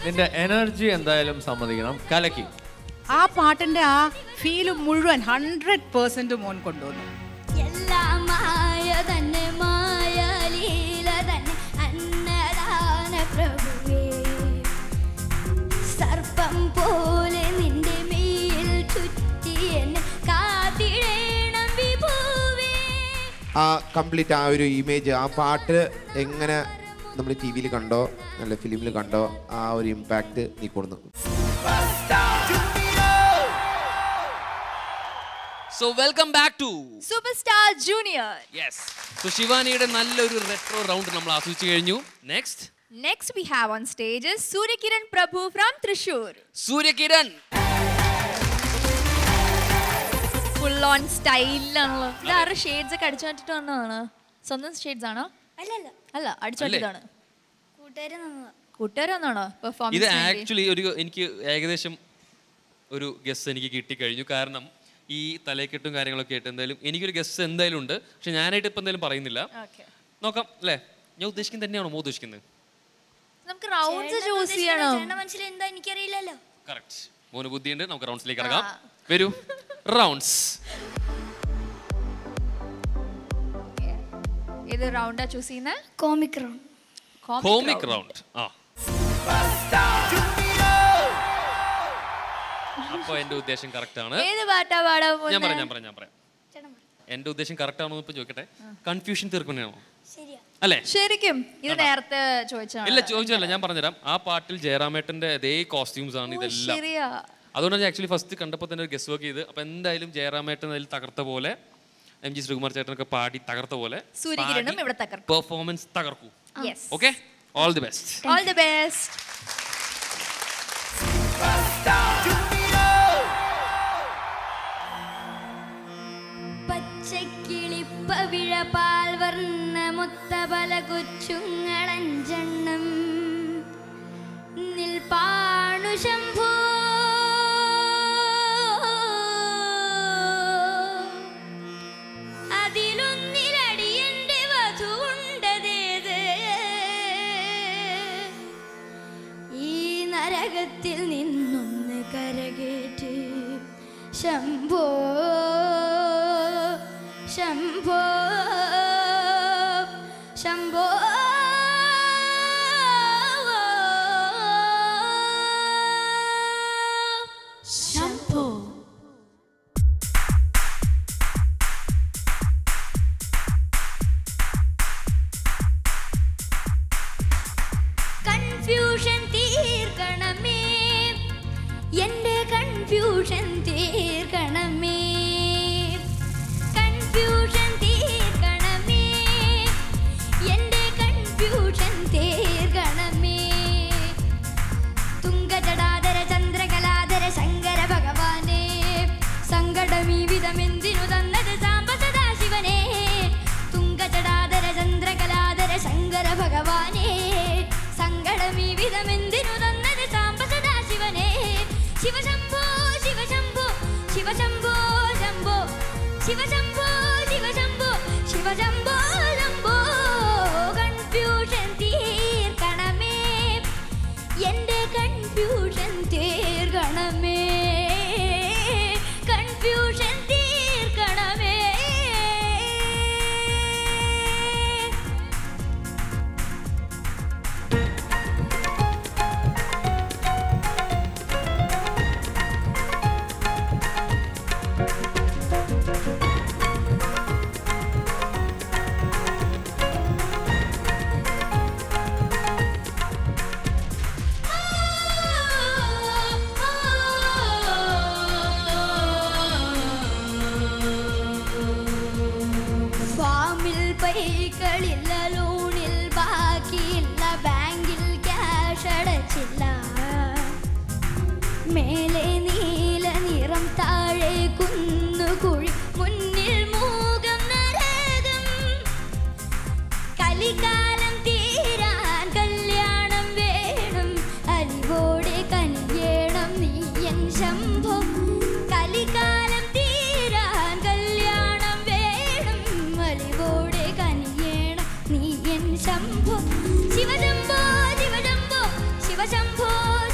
നിന്റെ എനർജി എന്തായാലും സമ്മതിക്കണം കലക്കി ആ പാട്ടിന്റെ ആ ഫീല് മുഴുവൻ ഹൺഡ്രഡ് പെർസെന്റ് മോൻ കൊണ്ടുവന്നു എല്ലാം മായ തന്നെ മായ ലീല തന്നെ അന്നദാന പ്രഭുവേ സർപ്പം പോലെ നിന്റെ മേൽ ചുറ്റി എന്നെ കാത്തിടേണം വിഭൂവേ ആ കംപ്ലീറ്റ് ആ ഒരു ഇമേജ് ആ പാട്ട് എങ്ങനെ നമ്മൾ ടി വിയിൽ കണ്ടോ അല്ല ഫിലിമിൽ കണ്ടോ ആ ഒരു ഇമ്പാക്റ്റ് നീ കൊടുന്നു so welcome back to super star junior yes so ശിവാനിയുടെ നല്ലൊരു റെട്രോ റൗണ്ട് നമ്മൾ ആസ്വദിച്ചു കഴിഞ്ഞു next next we have on stage Suryakiran Prabhu from Thrissur Suryakiran full on സ്റ്റൈലിലാണല്ലോ ഇത് ആറ് ഷെയ്ഡ്സ് ഒക്കെ അടിച്ചു മാറ്റിട്ട് വന്നതാണ് സ്വന്തം ഷെയ്ഡ്സ് ആണോ അല്ലല്ല അല്ല അടിച്ചു അല്ലേ? മാറ്റിയതാണ് കൂട്ടുകാരെ നന്നതാ കൂട്ടുകാരാണോ ഇത് പെർഫോമൻസ് ആക്ച്വലി ഒരു എനിക്ക് ഏകദേശം ഒരു ഗസ് എനിക്ക് കിട്ടിക്കഴിഞ്ഞു കാരണം ഈ തലക്കെട്ടും കാര്യങ്ങളൊക്കെ ആയിട്ട് എന്തായാലും എനിക്കൊരു ഗസ് എന്തായാലും ഉണ്ട് പക്ഷെ ഞാനായിട്ട് ഇപ്പം എന്തായാലും പറയുന്നില്ല ഓക്കെ നോക്കാം അല്ലേ ഞാൻ ഉദ്ദേശിക്കുന്നത് തന്നെയാണോ മോ ഉദ്ദേശിക്കുന്നത് നമുക്ക് റൗണ്ട്സ് ചൂസ് ചെയ്യണം ചേട്ടന്റെ മനസ്സിൽ എന്താ എനിക്കറിയില്ലല്ലോ കറക്റ്റ് മോന് ബുദ്ധിയുണ്ട് നമുക്ക് റൗണ്ട്സിലേക്ക് ഇറങ്ങാം വരൂ റൗണ്ട്സ് ഏത് റൗണ്ടാ ചൂസ് ചെയ്യുന്നത് കോമിക് റൗണ്ട് കോമിക് റൗണ്ട് ആ അപ്പൊ എന്റെ ഉദ്ദേശം കറക്റ്റ് ആണ് ഏത് പാട്ടാ പാടാൻ ഞാൻ പറയാം പോകുന്നത് ഞാൻ പറയാം ഞാൻ പറയാം ചേട്ടൻ പറ എന്റെ ഉദ്ദേശം കറക്റ്റ് ആണോ ഇപ്പൊ ചോദിക്കട്ടെ കൺഫ്യൂഷൻ തീർക്കുന്നതാണോ ശരിയാ അല്ലേ ശരിക്കും ഇത് നേരത്തെ ചോദിച്ചാണ് ഇല്ല ചോദിച്ചല്ല ഞാൻ പറഞ്ഞുതരാം ആ പാട്ടിൽ ജയറാമേട്ടന്റെ അതേ കോസ്റ്റ്യൂംസ് ആണ് ഇതെല്ലാം ശരിയാ അതുകൊണ്ടാണ് ഞാൻ ആക്ച്വലി ഫസ്റ്റ് കണ്ടപ്പോൾ തന്നെ ഒരു ഗസ് വർക്ക് ചെയ്ത് അപ്പൊ എന്തായാലും ജയറാമേട്ടൻ അതിൽ തകർത്ത പോലെ എം ജി ശ്രീകുമാർ ചേട്ടനൊക്കെ പാടി തകർത്ത പോലെ സൂര്യകിരണും ഇവിടെ തകർക്കും പെർഫോമൻസ് തകർക്കൂ yes okay all the best all the best പച്ചക്കിളിപ്പവിഴ പാൽ വർണ്ണ മുത്തപല കൊച്ചുങ്ങളഞ്ചെണ്ണം നിൽപ്പാണു ശംഭോ അതിലൊന്നിലടിയന്റെ വധുവുണ്ടതേത് ഈ നരകത്തിൽ നിന്നൊന്ന് കരകേറ്റ് ശംഭോ ശംഭോ ശംഭോ ശംഭോ കൺഫ്യൂഷൻ തീർക്കണമേ എന്റെ കൺഫ്യൂഷൻ തീർക്കണമേ കൺഫ്യൂഷൻ തീർക്കണമേ എന്റെ കൺഫ്യൂഷൻ തീർക്കണമേ തുങ്കജടാധര ചന്ദ്രകലാധര ശങ്കര ഭഗവാനെ സങ്കടമീ വിധമെന്തിനു തന്നത് സാമ്പ സദാശിവനെ തുങ്കജടാധര ചന്ദ്രകലാധര ശങ്കര ഭഗവാനെ സങ്കടമീ വിധമെന്തിനു തന്നത് സാമ്പ സദാശിവനെ ശിവശംഭോ ശിവശംഭോ ശിവശംഭോ ശംഭോ ശിവശംഭോ ശിവശംഭോ ശിവശംഭോ ശംഭോ കൺഫ്യൂഷൻ തീർക്കണമേ എന്റെ കൺഫ്യൂഷൻ തീർക്കണമേ കൺഫ്യൂഷൻ തീർക്കണമേ ഫാമിൽ പൈകളില്ല ലോണിൽ ബാക്കിയില്ല ബാങ്കിൽ ക്യാഷ് അടച്ചില്ല മേലെ നീല നിറം താഴെ കുന്നുകുഴി മുന്നിൽ മൂകം നരകം കലികാലം തീരാൻ കല്യാണം വേണം അലിവോടെ കനിയേണം നീയൻ ശംഭോ കലികാലം തീരാൻ കല്യാണം വേണം അലിവോടെ കനിയേണം നീയൻ ശംഭോ ശിവശംഭോ ശിവശംഭോ ശിവശംഭോ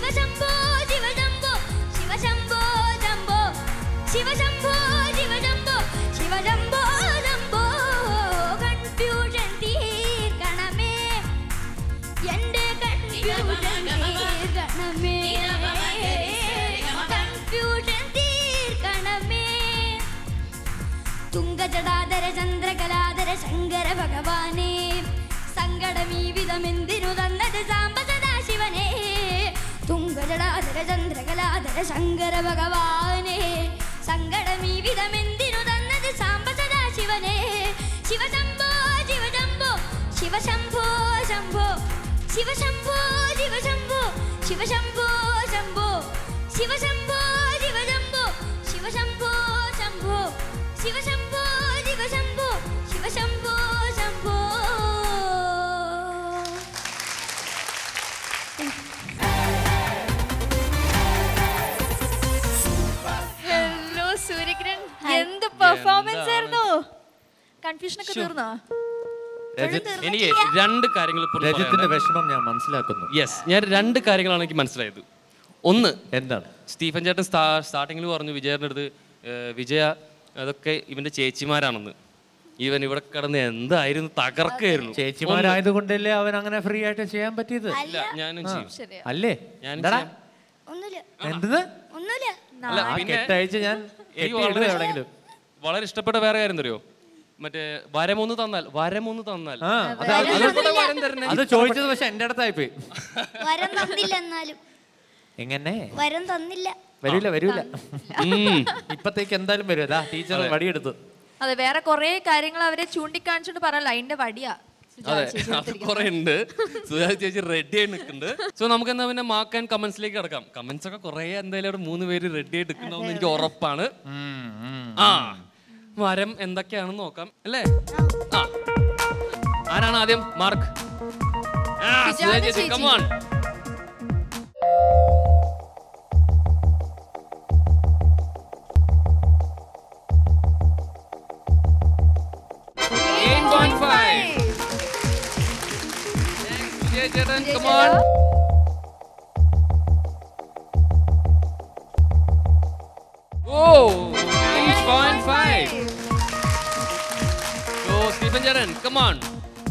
ശിവശംഭോ ശിവശംഭോ ശിവശംഭോ ശംഭോ ശിവശംഭോ ശിവശംഭോ ശിവശംഭോ ശംഭോ കൺഫ്യൂഷൻ തീർക്കണമേ എന്റെ കൺഫ്യൂഷൻ തീർക്കണമേ കൺഫ്യൂഷൻ തീർക്കണമേ തുങ്കജടാധര ചന്ദ്രകലാധര ശങ്കര ഭഗവാനേ സങ്കടമീ വിധമെന്തിനു തന്നത് സാമ്പ സദാശിവനേ തുങ്കജടാധര ചന്ദ്രകലാധര ശങ്കര ഭഗവാനേ സങ്കടമീ വിധമെന്തിനു തന്നത് സാമ്പ സദാശിവനേ ശിവശംഭോ ശിവശംഭോ ശിവശംഭോ ശംഭോ ശിവശംഭോ ശിവശംഭോ ശിവശംഭോ ശംഭോ ശിവശംഭോ ശിവശംഭോ ശിവശംഭോ ശംഭോ ശിവശംഭോ ശിവശംഭോ ശിവശംഭോ ശംഭോ ഹലോ സൂര്യകിരൺ എന്ത് പെർഫോമൻസ് ആയിരുന്നു കൺഫ്യൂഷൻ ഒക്കെ തീർന്നോ രജത് എനിക്ക് രണ്ട് കാര്യങ്ങൾ ഇപ്പോൾ രജത്തിന്റെ വിഷമം ഞാൻ മനസ്സിലാക്കുന്നു യെസ് ഞാൻ രണ്ട് കാര്യങ്ങളാണ് എനിക്ക് മനസ്സിലായത് ഒന്ന് എന്താണ് സ്റ്റീഫൻ ചേട്ടൻ സ്റ്റാർട്ടിങ്ങിൽ പറഞ്ഞു വിജയന്റെ അടുത്ത് ഏഹ്, വിജയ അതൊക്കെ ഇവന്റെ ചേച്ചിമാരാണെന്ന് ഇവൻ ഇവിടെ കിടന്ന് എന്തായിരുന്നു തകർക്കായിരുന്നു ചേച്ചിമാരായത് കൊണ്ടല്ലേ അവൻ അങ്ങനെ ഫ്രീ ആയിട്ട് ചെയ്യാൻ പറ്റിയത് ഇല്ല ഞാനും ചെയ്യും ശരിയാ അല്ലേ ഞാനും എന്താടാ ചെയ്യാം. ഒന്നുമില്ല എന്ത് ഒന്നുമില്ല അല്ല, ആ പിന്നെ കെട്ടഴിച്ച് ഞാൻ എനിക്ക് കെട്ടിയിടും വളരെ എവിടെങ്കിലും വളരെ ഇഷ്ടപ്പെട്ട വേറെ കാര്യം തരുമോ മറ്റേ വരമൊന്ന് തന്നാൽ വരമൊന്ന് തന്നാൽ ആ അത് അത് ഇഷ്ടപ്പെട്ട വരം തരണേ അത് ചോദിച്ചത് പക്ഷെ എന്റെ അടുത്തായി പോയി വരം തന്നില്ല എന്നാലും എങ്ങനെ വരം തന്നില്ല വരൂല വരൂല ഉം. ഇപ്പത്തേക്ക് എന്തായാലും വരും അതാ ടീച്ചർ വടിയെടുത്തു അതെ വേറെ കുറെ കാര്യങ്ങൾ അവരെ ചൂണ്ടിക്കാണിച്ചോണ്ട് പറയല്ല അതിന്റെ വടിയാ സുജാത അതെ ചേച്ചി അത് എടുത്തിരിക്കുന്നത്. കുറെ ഉണ്ട് സുജാത ചേച്ചി റെഡി ആയി നിൽക്കുന്നുണ്ട് സോ നമുക്ക് എന്നാ പിന്നെ മാർക്ക് ആൻഡ് കമന്റ്സിലേക്ക് കിടക്കാം കമന്റ്സ് ഒക്കെ കുറെ എന്തായാലും അവിടെ മൂന്ന് പേര് റെഡി ആയിട്ട് നിൽക്കണമെന്ന് എനിക്ക് ഉറപ്പാണ് ആ മരം എന്തൊക്കെയാണെന്ന് നോക്കാം അല്ലേ ആ ആരാണ് ആദ്യം മാർക്ക് ആ, സുജാത സുജാത ചേച്ചി ചേച്ചി. come on. Eight point five. Thanks, Vijay ചേട്ടൻ come on. Oh, 8.5. So, Stephen Jaran, come on.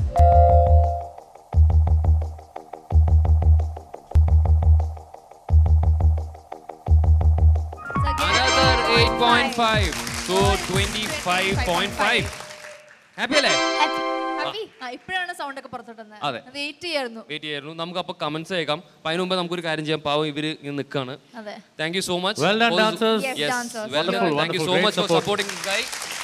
Another 8.5. So, 25.5 happy അല്ലേ Happy? ആ, ഇപ്പഴാണ് സൗണ്ട് ഒക്കെ പുറത്തോട്ട് വന്നത് അതെ. വെയിറ്റ് ചെയ്യായിരുന്നു വെയിറ്റ് ചെയ്യായിരുന്നു നമുക്ക് അപ്പോൾ കമന്റ്സ് കേൾക്കാം അപ്പൊ അതിന് മുമ്പ് നമുക്കൊരു കാര്യം ചെയ്യാം പാവം ഇവര് ഇങ്ങനെ നിൽക്കാണ് അതെ thank you so much Well done, dancers. Yes, dancers. Well Wonderful, thank you wonderful. So Great much for support. Supporting guy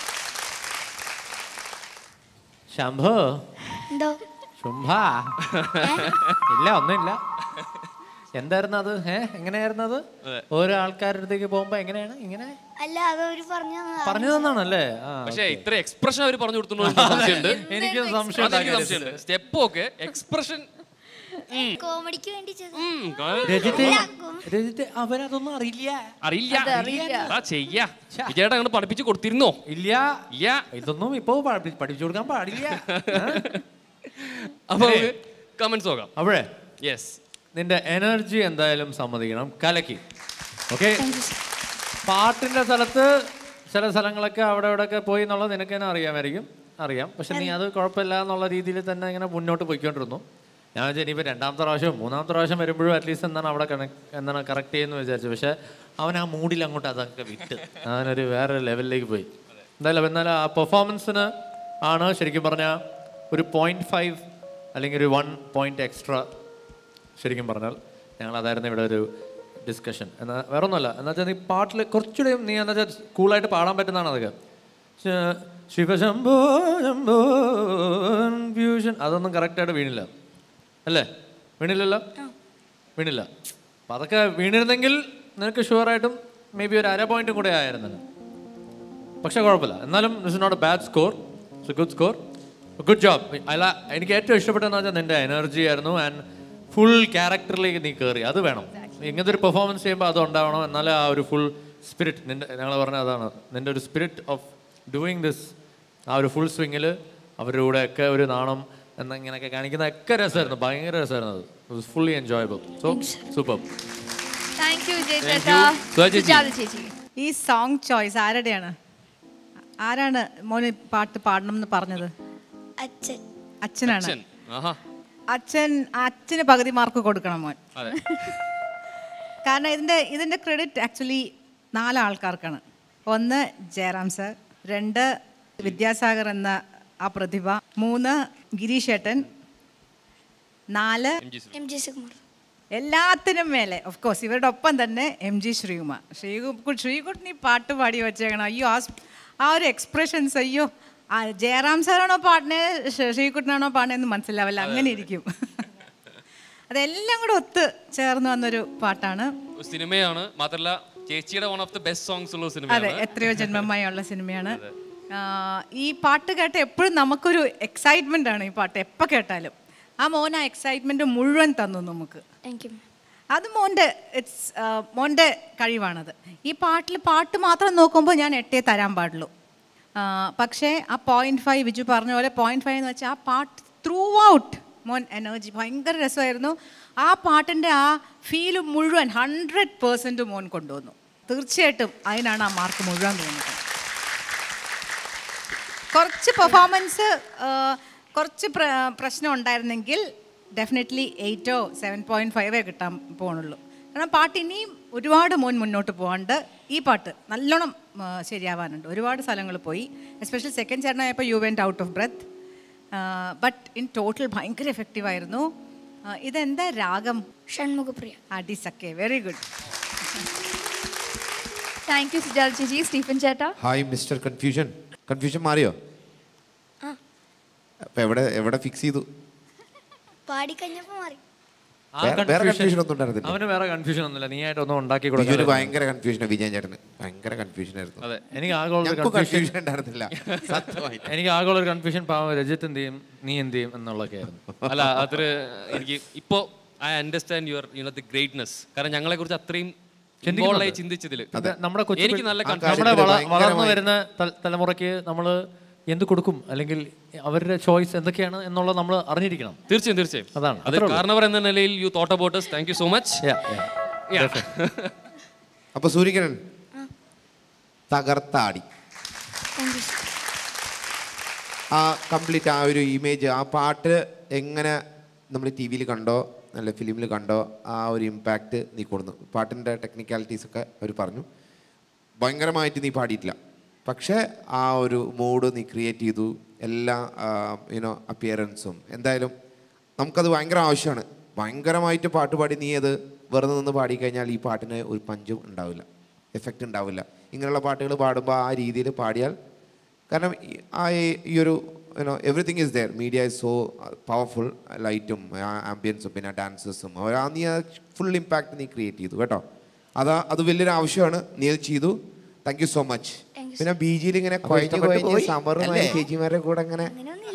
Shambhu എന്തോ ശുംഭ ഇല്ല ഒന്നുമില്ല എന്തായിരുന്നു അത് ഏ എങ്ങനെയായിരുന്നു അത് ഓരോ ആൾക്കാരുടെ അടുത്തേക്ക് പോകുമ്പോ എങ്ങനെയാണ് ഇങ്ങനെ അല്ല അത് അവര് പറഞ്ഞു പറഞ്ഞു തന്നാണല്ലേ ആ പക്ഷേ ഇത്ര എക്സ്പ്രഷൻ അവർ പറഞ്ഞു കൊടുത്തു സംശയമുണ്ട് എനിക്ക് സംശയം അതെനിക്ക് ഉണ്ടാക്കരുത്. സംശയമുണ്ട് സ്റ്റെപ്പ് ഒക്കെ എക്സ്പ്രഷൻ കോമഡിക്ക് വേണ്ടി ചെയ്തു രജിത്ത് രജിത്ത് അവരതൊന്നും അറിയില്ല അറിയില്ല അത് അറിയില്ല. അതാ ചെയ്യാ വിജയേട്ട അങ്ങോട്ട് പഠിപ്പിച്ചു കൊടുത്തിരുന്നോ ഇല്ല ഇല്ല ഇതൊന്നും ഇപ്പൊ പഠി- പഠിപ്പിച്ചു കൊടുക്കാൻ പാടില്ല അപ്പൊ കമന്റ്സ് നോക്കാം അപ്പോഴേ യെസ് നിന്റെ എനർജി എന്തായാലും സമ്മതിക്കണം കലക്കി ഓക്കെ പാട്ടിന്റെ സ്ഥലത്ത് ചില സ്ഥലങ്ങളൊക്കെ അവിടെ ഇവിടെ ഒക്കെ പോയി എന്നുള്ളത് നിനക്ക് തന്നെ അറിയാമായിരിക്കും അറിയാം പക്ഷെ നീ അത് കുഴപ്പമില്ല എന്നുള്ള രീതിയിൽ തന്നെ ഇങ്ങനെ മുന്നോട്ട് പോയിക്കൊണ്ടിരുന്നു ഞാൻ വെച്ചാൽ ഇനിയിപ്പോൾ രണ്ടാമത്തെ പ്രാവശ്യം മൂന്നാമത്തെ പ്രാവശ്യം വരുമ്പോഴും അറ്റ്ലീസ്റ്റ് എന്താണ് അവിടെ കണക്ട് എന്താണ് കറക്റ്റ് ചെയ്യുന്നു വിചാരിച്ചു പക്ഷെ അവൻ ആ മൂഡിൽ അങ്ങോട്ട് അതൊക്കെ വിട്ട് അവനൊരു വേറെ ലെവലിലേക്ക് പോയി എന്തായാലും എന്നാൽ ആ പെർഫോമൻസിന് ആണ് ശരിക്കും പറഞ്ഞാൽ ഒരു പോയിന്റ് ഫൈവ് അല്ലെങ്കിൽ ഒരു വൺ പോയിന്റ് എക്സ്ട്രാ ശരിക്കും പറഞ്ഞാൽ ഞങ്ങൾ അതായിരുന്നു ഇവിടെ ഒരു ഡിസ്കഷൻ എന്നാൽ വേറെ ഒന്നുമല്ല എന്ന് വെച്ചാൽ നീ പാട്ടിൽ കുറച്ചുകൂടെയും നീ എന്താ വെച്ചാൽ കൂളായിട്ട് പാടാൻ പറ്റുന്നതാണ് അതൊക്കെ ശ- ശിവശംഭോ ശംഭോ ഫ്യൂഷൻ അതൊന്നും കറക്റ്റായിട്ട് വീണില്ല അല്ലേ വീണില്ലല്ലോ വീണില്ല അപ്പം അതൊക്കെ വീണിരുന്നെങ്കിൽ നിനക്ക് ഷുവറായിട്ടും മേ ബി ഒരു അര പോയിന്റും കൂടെ ആയിരുന്നല്ലോ പക്ഷെ കുഴപ്പമില്ല എന്നാലും it's not a bad score it's a good score good job അല്ല എനിക്ക് ഏറ്റവും ഇഷ്ടപ്പെട്ടതെന്ന് വെച്ചാൽ നിന്റെ എനർജി ആയിരുന്നു ആൻഡ് ഫുൾ ക്യാരക്ടറിലേക്ക് നീ കയറി അത് വേണം ഇങ്ങനത്തെ ഒരു പെർഫോമൻസ് ചെയ്യുമ്പോൾ അത് ഉണ്ടാവണം എന്നാലേ ആ ഒരു ഫുൾ സ്പിരിറ്റ് നിന്റെ ഞങ്ങൾ പറഞ്ഞ അതാണ് നിന്റെ ഒരു സ്പിരിറ്റ് ഓഫ് ഡൂയിങ് ദിസ് ആ ഒരു ഫുൾ സ്വിങ്ങിൽ അവരുടെ കൂടെ ഒക്കെ ഒരു നാണം എന്നിങ്ങനെയൊക്കെ കാണിക്കുന്ന ഒക്കെ രസമായിരുന്നു ഭയങ്കര രസമായിരുന്നു അത് fully enjoyable so super thank you Vijay Thank ചേട്ടാ you. സുജാത ചേച്ചി. സുജാത ചേച്ചി ഈ സോങ് ചോയ്സ് ആരുടെയാണ് ആരാണ് മോന് പാട്ട് പാടണം എന്ന് പറഞ്ഞത് അച്ഛൻ അച്ഛനാണ് അച്ഛൻ ആഹാ അച്ഛൻ അച്ഛന് പകുതി മാർക്ക് കൊടുക്കണം മോൻ അതെ കാരണം ഇതിൻ്റെ ഇതിൻ്റെ ക്രെഡിറ്റ് ആക്ച്വലി നാല് ആൾക്കാർക്കാണ് ഒന്ന് ജയറാം സർ രണ്ട് വിദ്യാസാഗർ എന്ന ആ പ്രതിഭ മൂന്ന് ഗിരീഷ് ഏട്ടൻ നാല് എം ജി സുകുമാർ എല്ലാത്തിനും മേലെ ഓഫ് കോഴ്സ് ഇവരുടെ ഒപ്പം തന്നെ എം ജി ശ്രീകുമാർ ശ്രീകു ശ്രീകുട്ടിന് ഈ പാട്ട് പാടി വെച്ചേക്കണം അയ്യോ ആ സ്- ആ ഒരു എക്സ്പ്രഷൻസ് അയ്യോ ആ ജയറാം സാറാണോ പാടിനെ ശ്രീകുട്ടനാണോ പാടിനെന്ന് മനസ്സിലാവില്ല അങ്ങനെ ഇരിക്കും അതെല്ലാം കൂടെ ഒത്ത് ചേർന്ന് വന്നൊരു പാട്ടാണ് ഒരു സിനിമയാണ് മാത്രല്ല ചേച്ചിയുടെ one of the best songs ഉള്ള ഒരു അതെ സിനിമയാണ് എത്രയോ ജന്മമായുള്ള സിനിമയാണ് ആ, ഈ പാട്ട് കേട്ട് എപ്പോഴും നമുക്കൊരു എക്സൈറ്റ്മെന്റ് ആണ് ഈ പാട്ട് എപ്പോൾ കേട്ടാലും ആ മോൻ ആ എക്സൈറ്റ്മെന്റ് മുഴുവൻ തന്നു നമുക്ക് താങ്ക് യു അത് മോൻ്റെ ഇറ്റ്സ് മോൻ്റെ കഴിവാണത് ഈ പാട്ടിൽ പാട്ട് മാത്രം നോക്കുമ്പോൾ ഞാൻ എട്ടേ തരാൻ പാടുള്ളൂ ആ, പക്ഷേ ആ പോയിന്റ് ഫൈവ് വിജു പറഞ്ഞ പോലെ പോയിന്റ് ഫൈവ് എന്ന് വെച്ചാൽ ആ പാട്ട് ത്രൂ ഔട്ട് മോൻ എനർജി ഭയങ്കര രസമായിരുന്നു ആ പാട്ടിൻ്റെ ആ ഫീല് മുഴുവൻ ഹൺഡ്രഡ് പേഴ്സൻറ്റ് മോൻ കൊണ്ടുവന്നു തീർച്ചയായിട്ടും അതിനാണ് ആ മാർക്ക് മുഴുവൻ തോന്നുന്നത് കുറച്ച് പെർഫോമൻസ് കുറച്ച് പ്ര പ്രശ്നം ഉണ്ടായിരുന്നെങ്കിൽ ഡെഫിനറ്റ്ലി എയ്റ്റോ സെവൻ പോയിൻറ്റ് ഫൈവേ കിട്ടാൻ പോകണുള്ളൂ കാരണം പാട്ട് ഇനിയും ഒരുപാട് മോൻ മുന്നോട്ട് പോകാണ്ട് ഈ പാട്ട് നല്ലോണം ആ, ശരിയാവാനുണ്ട് ഒരുപാട് സ്ഥലങ്ങൾ പോയി എസ്പെഷ്യലി സെക്കൻഡ് ചേട്ടനായപ്പോൾ you went out of breath but in total ഭയങ്കര എഫക്റ്റീവ് ആയിരുന്നു ആ, ഇതെന്താ രാഗം ഷൺമുഖപ്രിയ അടിസക്കെ very good thank you Sujatha ചേച്ചി സ്റ്റീഫൻ ചേട്ടാ ഹായ് മിസ്റ്റർ കൺഫ്യൂഷൻ കൺഫ്യൂഷൻ മാറിയോ അപ്പൊ എവിടെ എവിടെ ഫിക്സ് ചെയ്തു പാടിക്കഴിഞ്ഞപ്പോൾ മാറി ആ വേറെ- വേറെ confusion- confusion ഒന്നും ഉണ്ടായിരുന്നില്ല. അവന് വേറെ കൺഫ്യൂഷൻ ഒന്നുമില്ല നീ ആയിട്ടൊന്നും ഉണ്ടാക്കി ബിജുവിന് കൊടുക്കാൻ ഭയങ്കര കൺഫ്യൂഷൻ വിജയൻ ചേട്ടന് ഭയങ്കര കൺഫ്യൂഷൻ ആയിരുന്നു അതെ എനിക്ക് ആകെയുള്ള ഞങ്ങൾക്ക് കൺഫ്യൂഷൻ കൺഫ്യൂഷൻ ഉണ്ടായിരുന്നില്ല സത്യമായിട്ട് എനിക്ക് ആകെയുള്ള ഒരു കൺഫ്യൂഷൻ പാവം രജിത്ത് എന്ത് ചെയ്യും നീ എന്ത് ചെയ്യും എന്നുള്ളതൊക്കെ ആയിരുന്നു അല്ല അതൊരു എനിക്ക് ഇപ്പോ I understand your you know the greatness കാരണം ഞങ്ങളെ കുറിച്ച് അത്രയും involved ആയി ചിന്തിച്ചതിൽ ഇത് നമ്മുടെ കൊച്ചു എനിക്ക് പിള്ള- നല്ല ആ confusion. നമ്മുടെ വള- ഭയങ്കരമായി- വളർന്നു വരുന്ന തല- തലമുറയ്ക്ക് നമ്മൾ എന്ത് കൊടുക്കും അല്ലെങ്കിൽ അവരുടെ ചോയ്സ് എന്തൊക്കെയാണ് എന്നുള്ളത് നമ്മൾ അറിഞ്ഞിരിക്കണം തീർച്ചയായും തീർച്ചയായും അതാണ്, അത് അത്രേ ഉള്ളൂ. കാരണവർ എന്ന നിലയിൽ you thought about thank you so much Yeah, yeah. അപ്പൊ സൂര്യകിരൺ തകർത്താടി താങ്ക് യു ആ കംപ്ലീറ്റ് ആ ഒരു ഇമേജ് ആ പാട്ട് എങ്ങനെ നമ്മൾ ടി വിയിൽ കണ്ടോ അല്ല ഫിലിമിൽ കണ്ടോ ആ ഒരു ഇമ്പാക്റ്റ് നീ കൊടുന്നു പാട്ടിൻ്റെ ടെക്നിക്കാലിറ്റീസ് ഒക്കെ അവർ പറഞ്ഞു ഭയങ്കരമായിട്ട് നീ പാടിയിട്ടില്ല പക്ഷേ ആ ഒരു മൂഡ് നീ ക്രിയേറ്റ് ചെയ്തു എല്ലാ യുനോ അപ്പിയറൻസും എന്തായാലും നമുക്കത് ഭയങ്കര ആവശ്യമാണ് ഭയങ്കരമായിട്ട് പാട്ട് പാടി നീ അത് വെറുതെ നിന്ന് പാടിക്കഴിഞ്ഞാൽ ഈ പാട്ടിന് ഒരു പഞ്ചും ഉണ്ടാവില്ല എഫക്റ്റ് ഉണ്ടാവില്ല ഇങ്ങനെയുള്ള പാട്ടുകൾ പാടുമ്പോൾ ആ രീതിയിൽ പാടിയാൽ കാരണം ഈ- ആ ഈ- ഈ ഒരു you know everything is there media is so powerful ലൈറ്റും ആംബിയൻസും പിന്നെ ഡാൻസസും ആ നീ ഫുൾ ഇമ്പാക്റ്റ് നീ ക്രിയേറ്റ് ചെയ്തു കേട്ടോ അതാ അത് വലിയൊരു ആവശ്യമാണ് നീ അത് ചെയ്തു thank you so much Thank you, പിന്നെ ബി ജിയിൽ ഇങ്ങനെ കുഴഞ്ഞു കുഴഞ്ഞ് സമറുമായി ചേച്ചിമാരുടെ കൂടെ അങ്ങനെ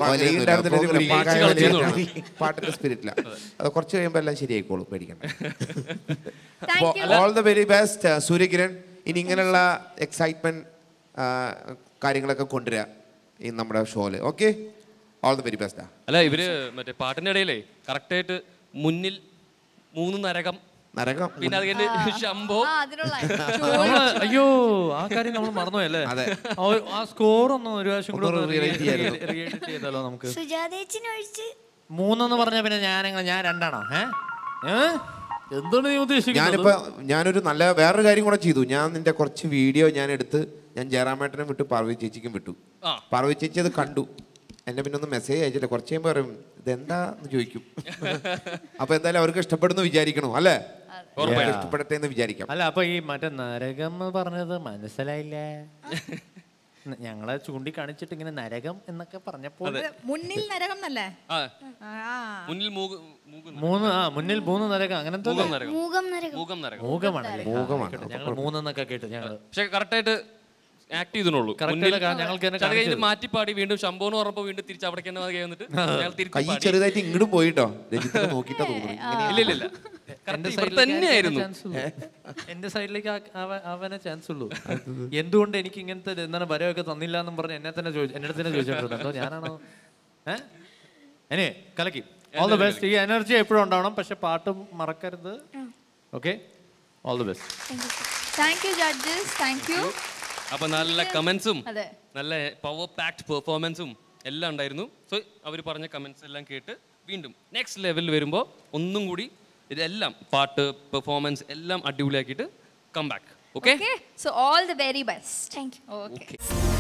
പാട്ടിന്റെ സ്പിരിറ്റില്ല അത് കുറച്ച് കഴിയുമ്പോൾ എല്ലാം ശരിയായിക്കോളൂ പേടിക്കണ്ട thank you all the very best Suryakiran ഇനി ഇങ്ങനെയുള്ള എക്സൈറ്റ്മെന്റ് കാര്യങ്ങളൊക്കെ കൊണ്ടുവരിക ഈ നമ്മുടെ ഷോയില് okay all the very best അല്ല ഇവര് മറ്റേ പാട്ടിന്റെ ഇടയിലേ കറക്റ്റ് ആയിട്ട് മുന്നിൽ മൂന്ന് നരകം നരകം പിന്നെ അത് കഴിഞ്ഞ് ശംഭോ ആ അതിനുള്ള നമ്മള് അയ്യോ ആ കാര്യം നമ്മൾ മറന്നുപോയല്ലേ അതെ. ആ ഒരു- ആ സ്കോർ ഒന്ന് ഒരു പ്രാവശ്യം കൂടെ ഒന്ന് ഒന്ന് re-rate ചെയ്യായിരുന്നു. re- re-edit ചെയ്താലോ നമുക്ക് സുജാതേച്ചിനെ ഒഴിച്ച് മൂന്നെന്ന് പറഞ്ഞാൽ പിന്നെ ഞാൻ എങ്ങനെ ഞാൻ രണ്ടാണോ ഏ ഏ? എന്താണ് നീ ഉദ്ദേശിക്കുന്നത് ഞാനിപ്പോ ഞാനൊരു നല്ല വേറൊരു കാര്യം കൂടെ ചെയ്തു ഞാൻ നിന്റെ കുറച്ച് വീഡിയോ ഞാൻ എടുത്ത് ഞാൻ ജയറാമേട്ടനും വിട്ടു പാർവതി ചേച്ചിക്കും വിട്ടു ആ. പാർവതി ചേച്ചി അത് കണ്ടു എന്നെ പിന്നെ ഒന്ന് മെസ്സേജ് അയച്ചില്ല കുറച്ച് കഴിയുമ്പോൾ പറയും ഇതെന്താന്ന് ചോദിക്കും അപ്പൊ എന്തായാലും അവർക്ക് ഇഷ്ടപ്പെടുന്നു വിചാരിക്കണോ അല്ലേ അവർക്ക് ഇഷ്ടപ്പെടട്ടെ എന്ന് വിചാരിക്കാം അല്ല അപ്പൊ ഈ മറ്റേ നരകം എന്ന് പറഞ്ഞത് മനസ്സിലായില്ല ഞങ്ങളെ ചൂണ്ടിക്കാണിച്ചിട്ട് ഇങ്ങനെ നരകം എന്നൊക്കെ പറഞ്ഞപ്പോൾ മുന്നിൽ നരകം എന്നല്ലേ ആ ആ മുന്നിൽ മൂഗ് മൂഗ് മൂന്ന് ആ മുന്നിൽ മൂന്ന് നരകം അങ്ങനത്തെ മൂകം നരകം മൂകം നരകം മൂകം നരകം മൂകമാണല്ലേ മൂകമാണ്. ഞങ്ങൾ മൂന്നെന്നൊക്കെ കേട്ടു ഞങ്ങൾ പക്ഷെ കറക്റ്റായിട്ട് ആക്ട് ചെയ്തിട്ടുള്ളൂ Correct മുന്നിൽ ആയിട്ട് ഞങ്ങൾക്ക് തന്നെ അത് കഴിഞ്ഞ് കാണിച്ചത്. മാറ്റിപ്പാടി വീണ്ടും ശംഭോ എന്ന് പറഞ്ഞപ്പോ വീണ്ടും തിരിച്ച് അവിടെ തന്നെ വന്നിട്ട് ഞങ്ങൾ തിരിച്ച് കൈ പാടി. ചെറുതായിട്ട് ഇങ്ങോട്ടും പോയിട്ടോ രജിത്തിനെ നോക്കിയിട്ടാ തോന്നുന്നു ഇല്ല ഇല്ല ഇല്ല എന്റെ Correct ഇവിടെ സൈഡിലേക്ക് തന്നെയായിരുന്നു ചാൻസ് ഉള്ളൂ എന്റെ സൈഡിലേക്ക് ആ- അവ- അവനെ ചാൻസ് ഉള്ളൂ എന്തുകൊണ്ട് എനിക്ക് ഇങ്ങനത്തെ എന്താണ് വരവൊക്കെ തന്നില്ല എന്നും പറഞ്ഞ് എന്നെ തന്നെ ചോദിച്ചു എന്നെ തന്നെ ചോദിച്ചിട്ടുണ്ട് എന്തോ ഞാനാണോ ഏ എന്നെ കലക്കി ഓൾ ദ ബെസ്റ്റ് ഈ എനർജി എപ്പോഴും ഉണ്ടാവണം പക്ഷെ പാട്ടും മറക്കരുത് okay all the best thank you judges thank you അപ്പൊ നല്ല കമന്റ്സും അതെ നല്ല പവർ പാക്ഡ് പെർഫോമൻസും എല്ലാം ഉണ്ടായിരുന്നു സോ അവർ പറഞ്ഞ കമന്റ്സ് എല്ലാം കേട്ട് വീണ്ടും നെക്സ്റ്റ് ലെവലിൽ വരുമ്പോൾ ഒന്നും കൂടി ഇതെല്ലാം പാട്ട് പെർഫോമൻസ് എല്ലാം അടിപൊളിയാക്കിയിട്ട് come back okay okay so all the very best thank you okay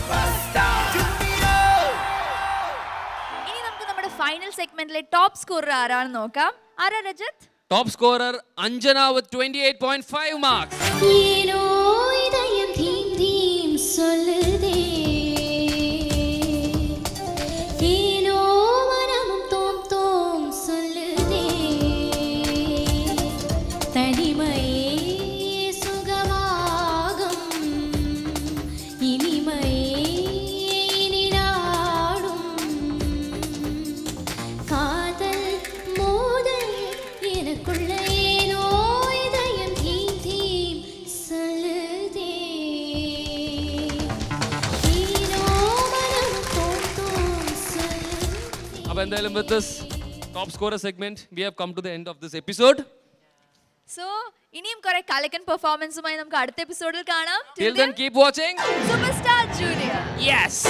ഇനി നമുക്ക് നമ്മുടെ ഫൈനൽ സെഗ്മെന്റിലെ ടോപ്പ് സ്കോറർ ആരാണെന്ന് നോക്കാം ആരാ Rajat top scorer Anjana with twenty eight point five marks ஏனோ இதயம் தீம் தீம் சொல்லுதே ஏனோ மனமும் தோம் தோம் சொல்லுதே தனிமையே சுகமாகும் இனிமையே இனி நாடும் காதல் மோதல் எனக்குள்ள ஏனோ இதயம் தீம் தீம் சொல்லுதே ஏனோ மனம் தோம் தோம் சொல்லுதே അപ്പൊ എന്തായാലും with this top scorer segment we have come to the end of this episode so ഇനിയും കുറെ കലക്കൻ പെർഫോമൻസുമായി നമുക്ക് അടുത്ത എപ്പിസോഡിൽ കാണാം till then keep watching super star junior yes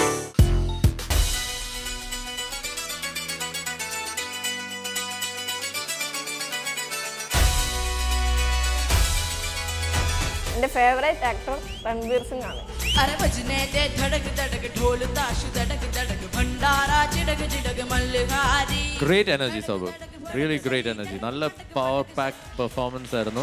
എൻ്റെ ഫേവറേറ്റ് ആക്ടർ രൺവീർ സിംഗ് ആണ് अरे बजने दे धड़क धड़क ढोल ताश धड़क धड़क भंडारा चिड़क चिड़क मल्हारी ഗ്രേറ്റ് എനർജി സൗബ് റിയലി ഗ്രേറ്റ് എനർജി നല്ല പവർ പാക്ക് പെർഫോമൻസ് ആയിരുന്നു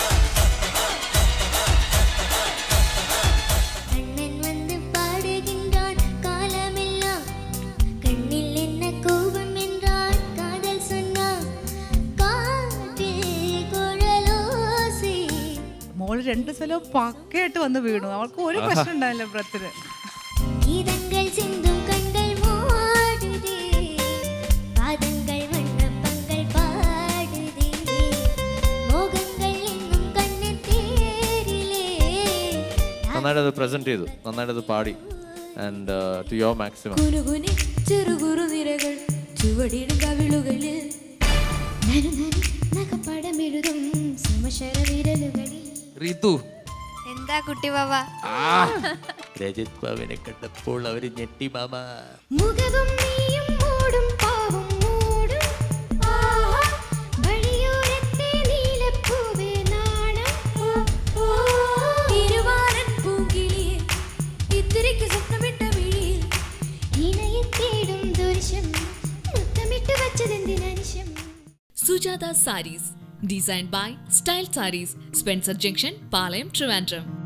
கண்ணன் வந்து பாடுகின்றான் காலமெல்லாம் கண்ணில் என்ன கோபம் என்றான் காதல் சொன்னான் காற்றில் குழலோசை മോള് രണ്ട് സ്ഥലവും പക്കയായിട്ട് വന്ന് വീണു അവൾക്ക് ഒരു പ്രശ്നം ഉണ്ടായില്ല ബ്രത്തിന് கீதங்கள் சிந்தும் கண்கள் மூடுதே பாதங்கள் வண்ணப்பங்கள் பாடுதே மோகங்கள் இன்னும் கண்ணு தேரிலே നന്നായിട്ട് അത് പ്രസന്റ് ചെയ്തു നന്നായിട്ട് അത് പാടി ആൻഡ് ടു യുവർ മാക്സിമം കുനുകുനി ചെറുകുറു നിരകൾ ചുവടിടും കവിളുകളിൽ നനു നനു നഖപ്പടമെഴുതും സുമശര വിരലുകളിൽ റീതു എന്താ കുട്ടി ബാബ രജിത് ബാബുവിനെ കണ്ടപ്പോൾ അവർ ഞെട്ടി മാമ മുഖവും നീയും മൂടും പാവും മൂടും ആഹാ വഴിയോരത്തെ നീലപ്പൂവേ നാണം തിരുവാരൻ പൂങ്കിളിയെ ഇത്തിരിക്ക് സ്വപ്നമിട്ട വിഴിയിൽ ഇണയെ തേടും ദുർശം മുത്തമിട്ട് വച്ചതെന്തിനനുശം Sujata Saris. Designed by Style Saris, Spencer Junction, Palayam, Trivandrum.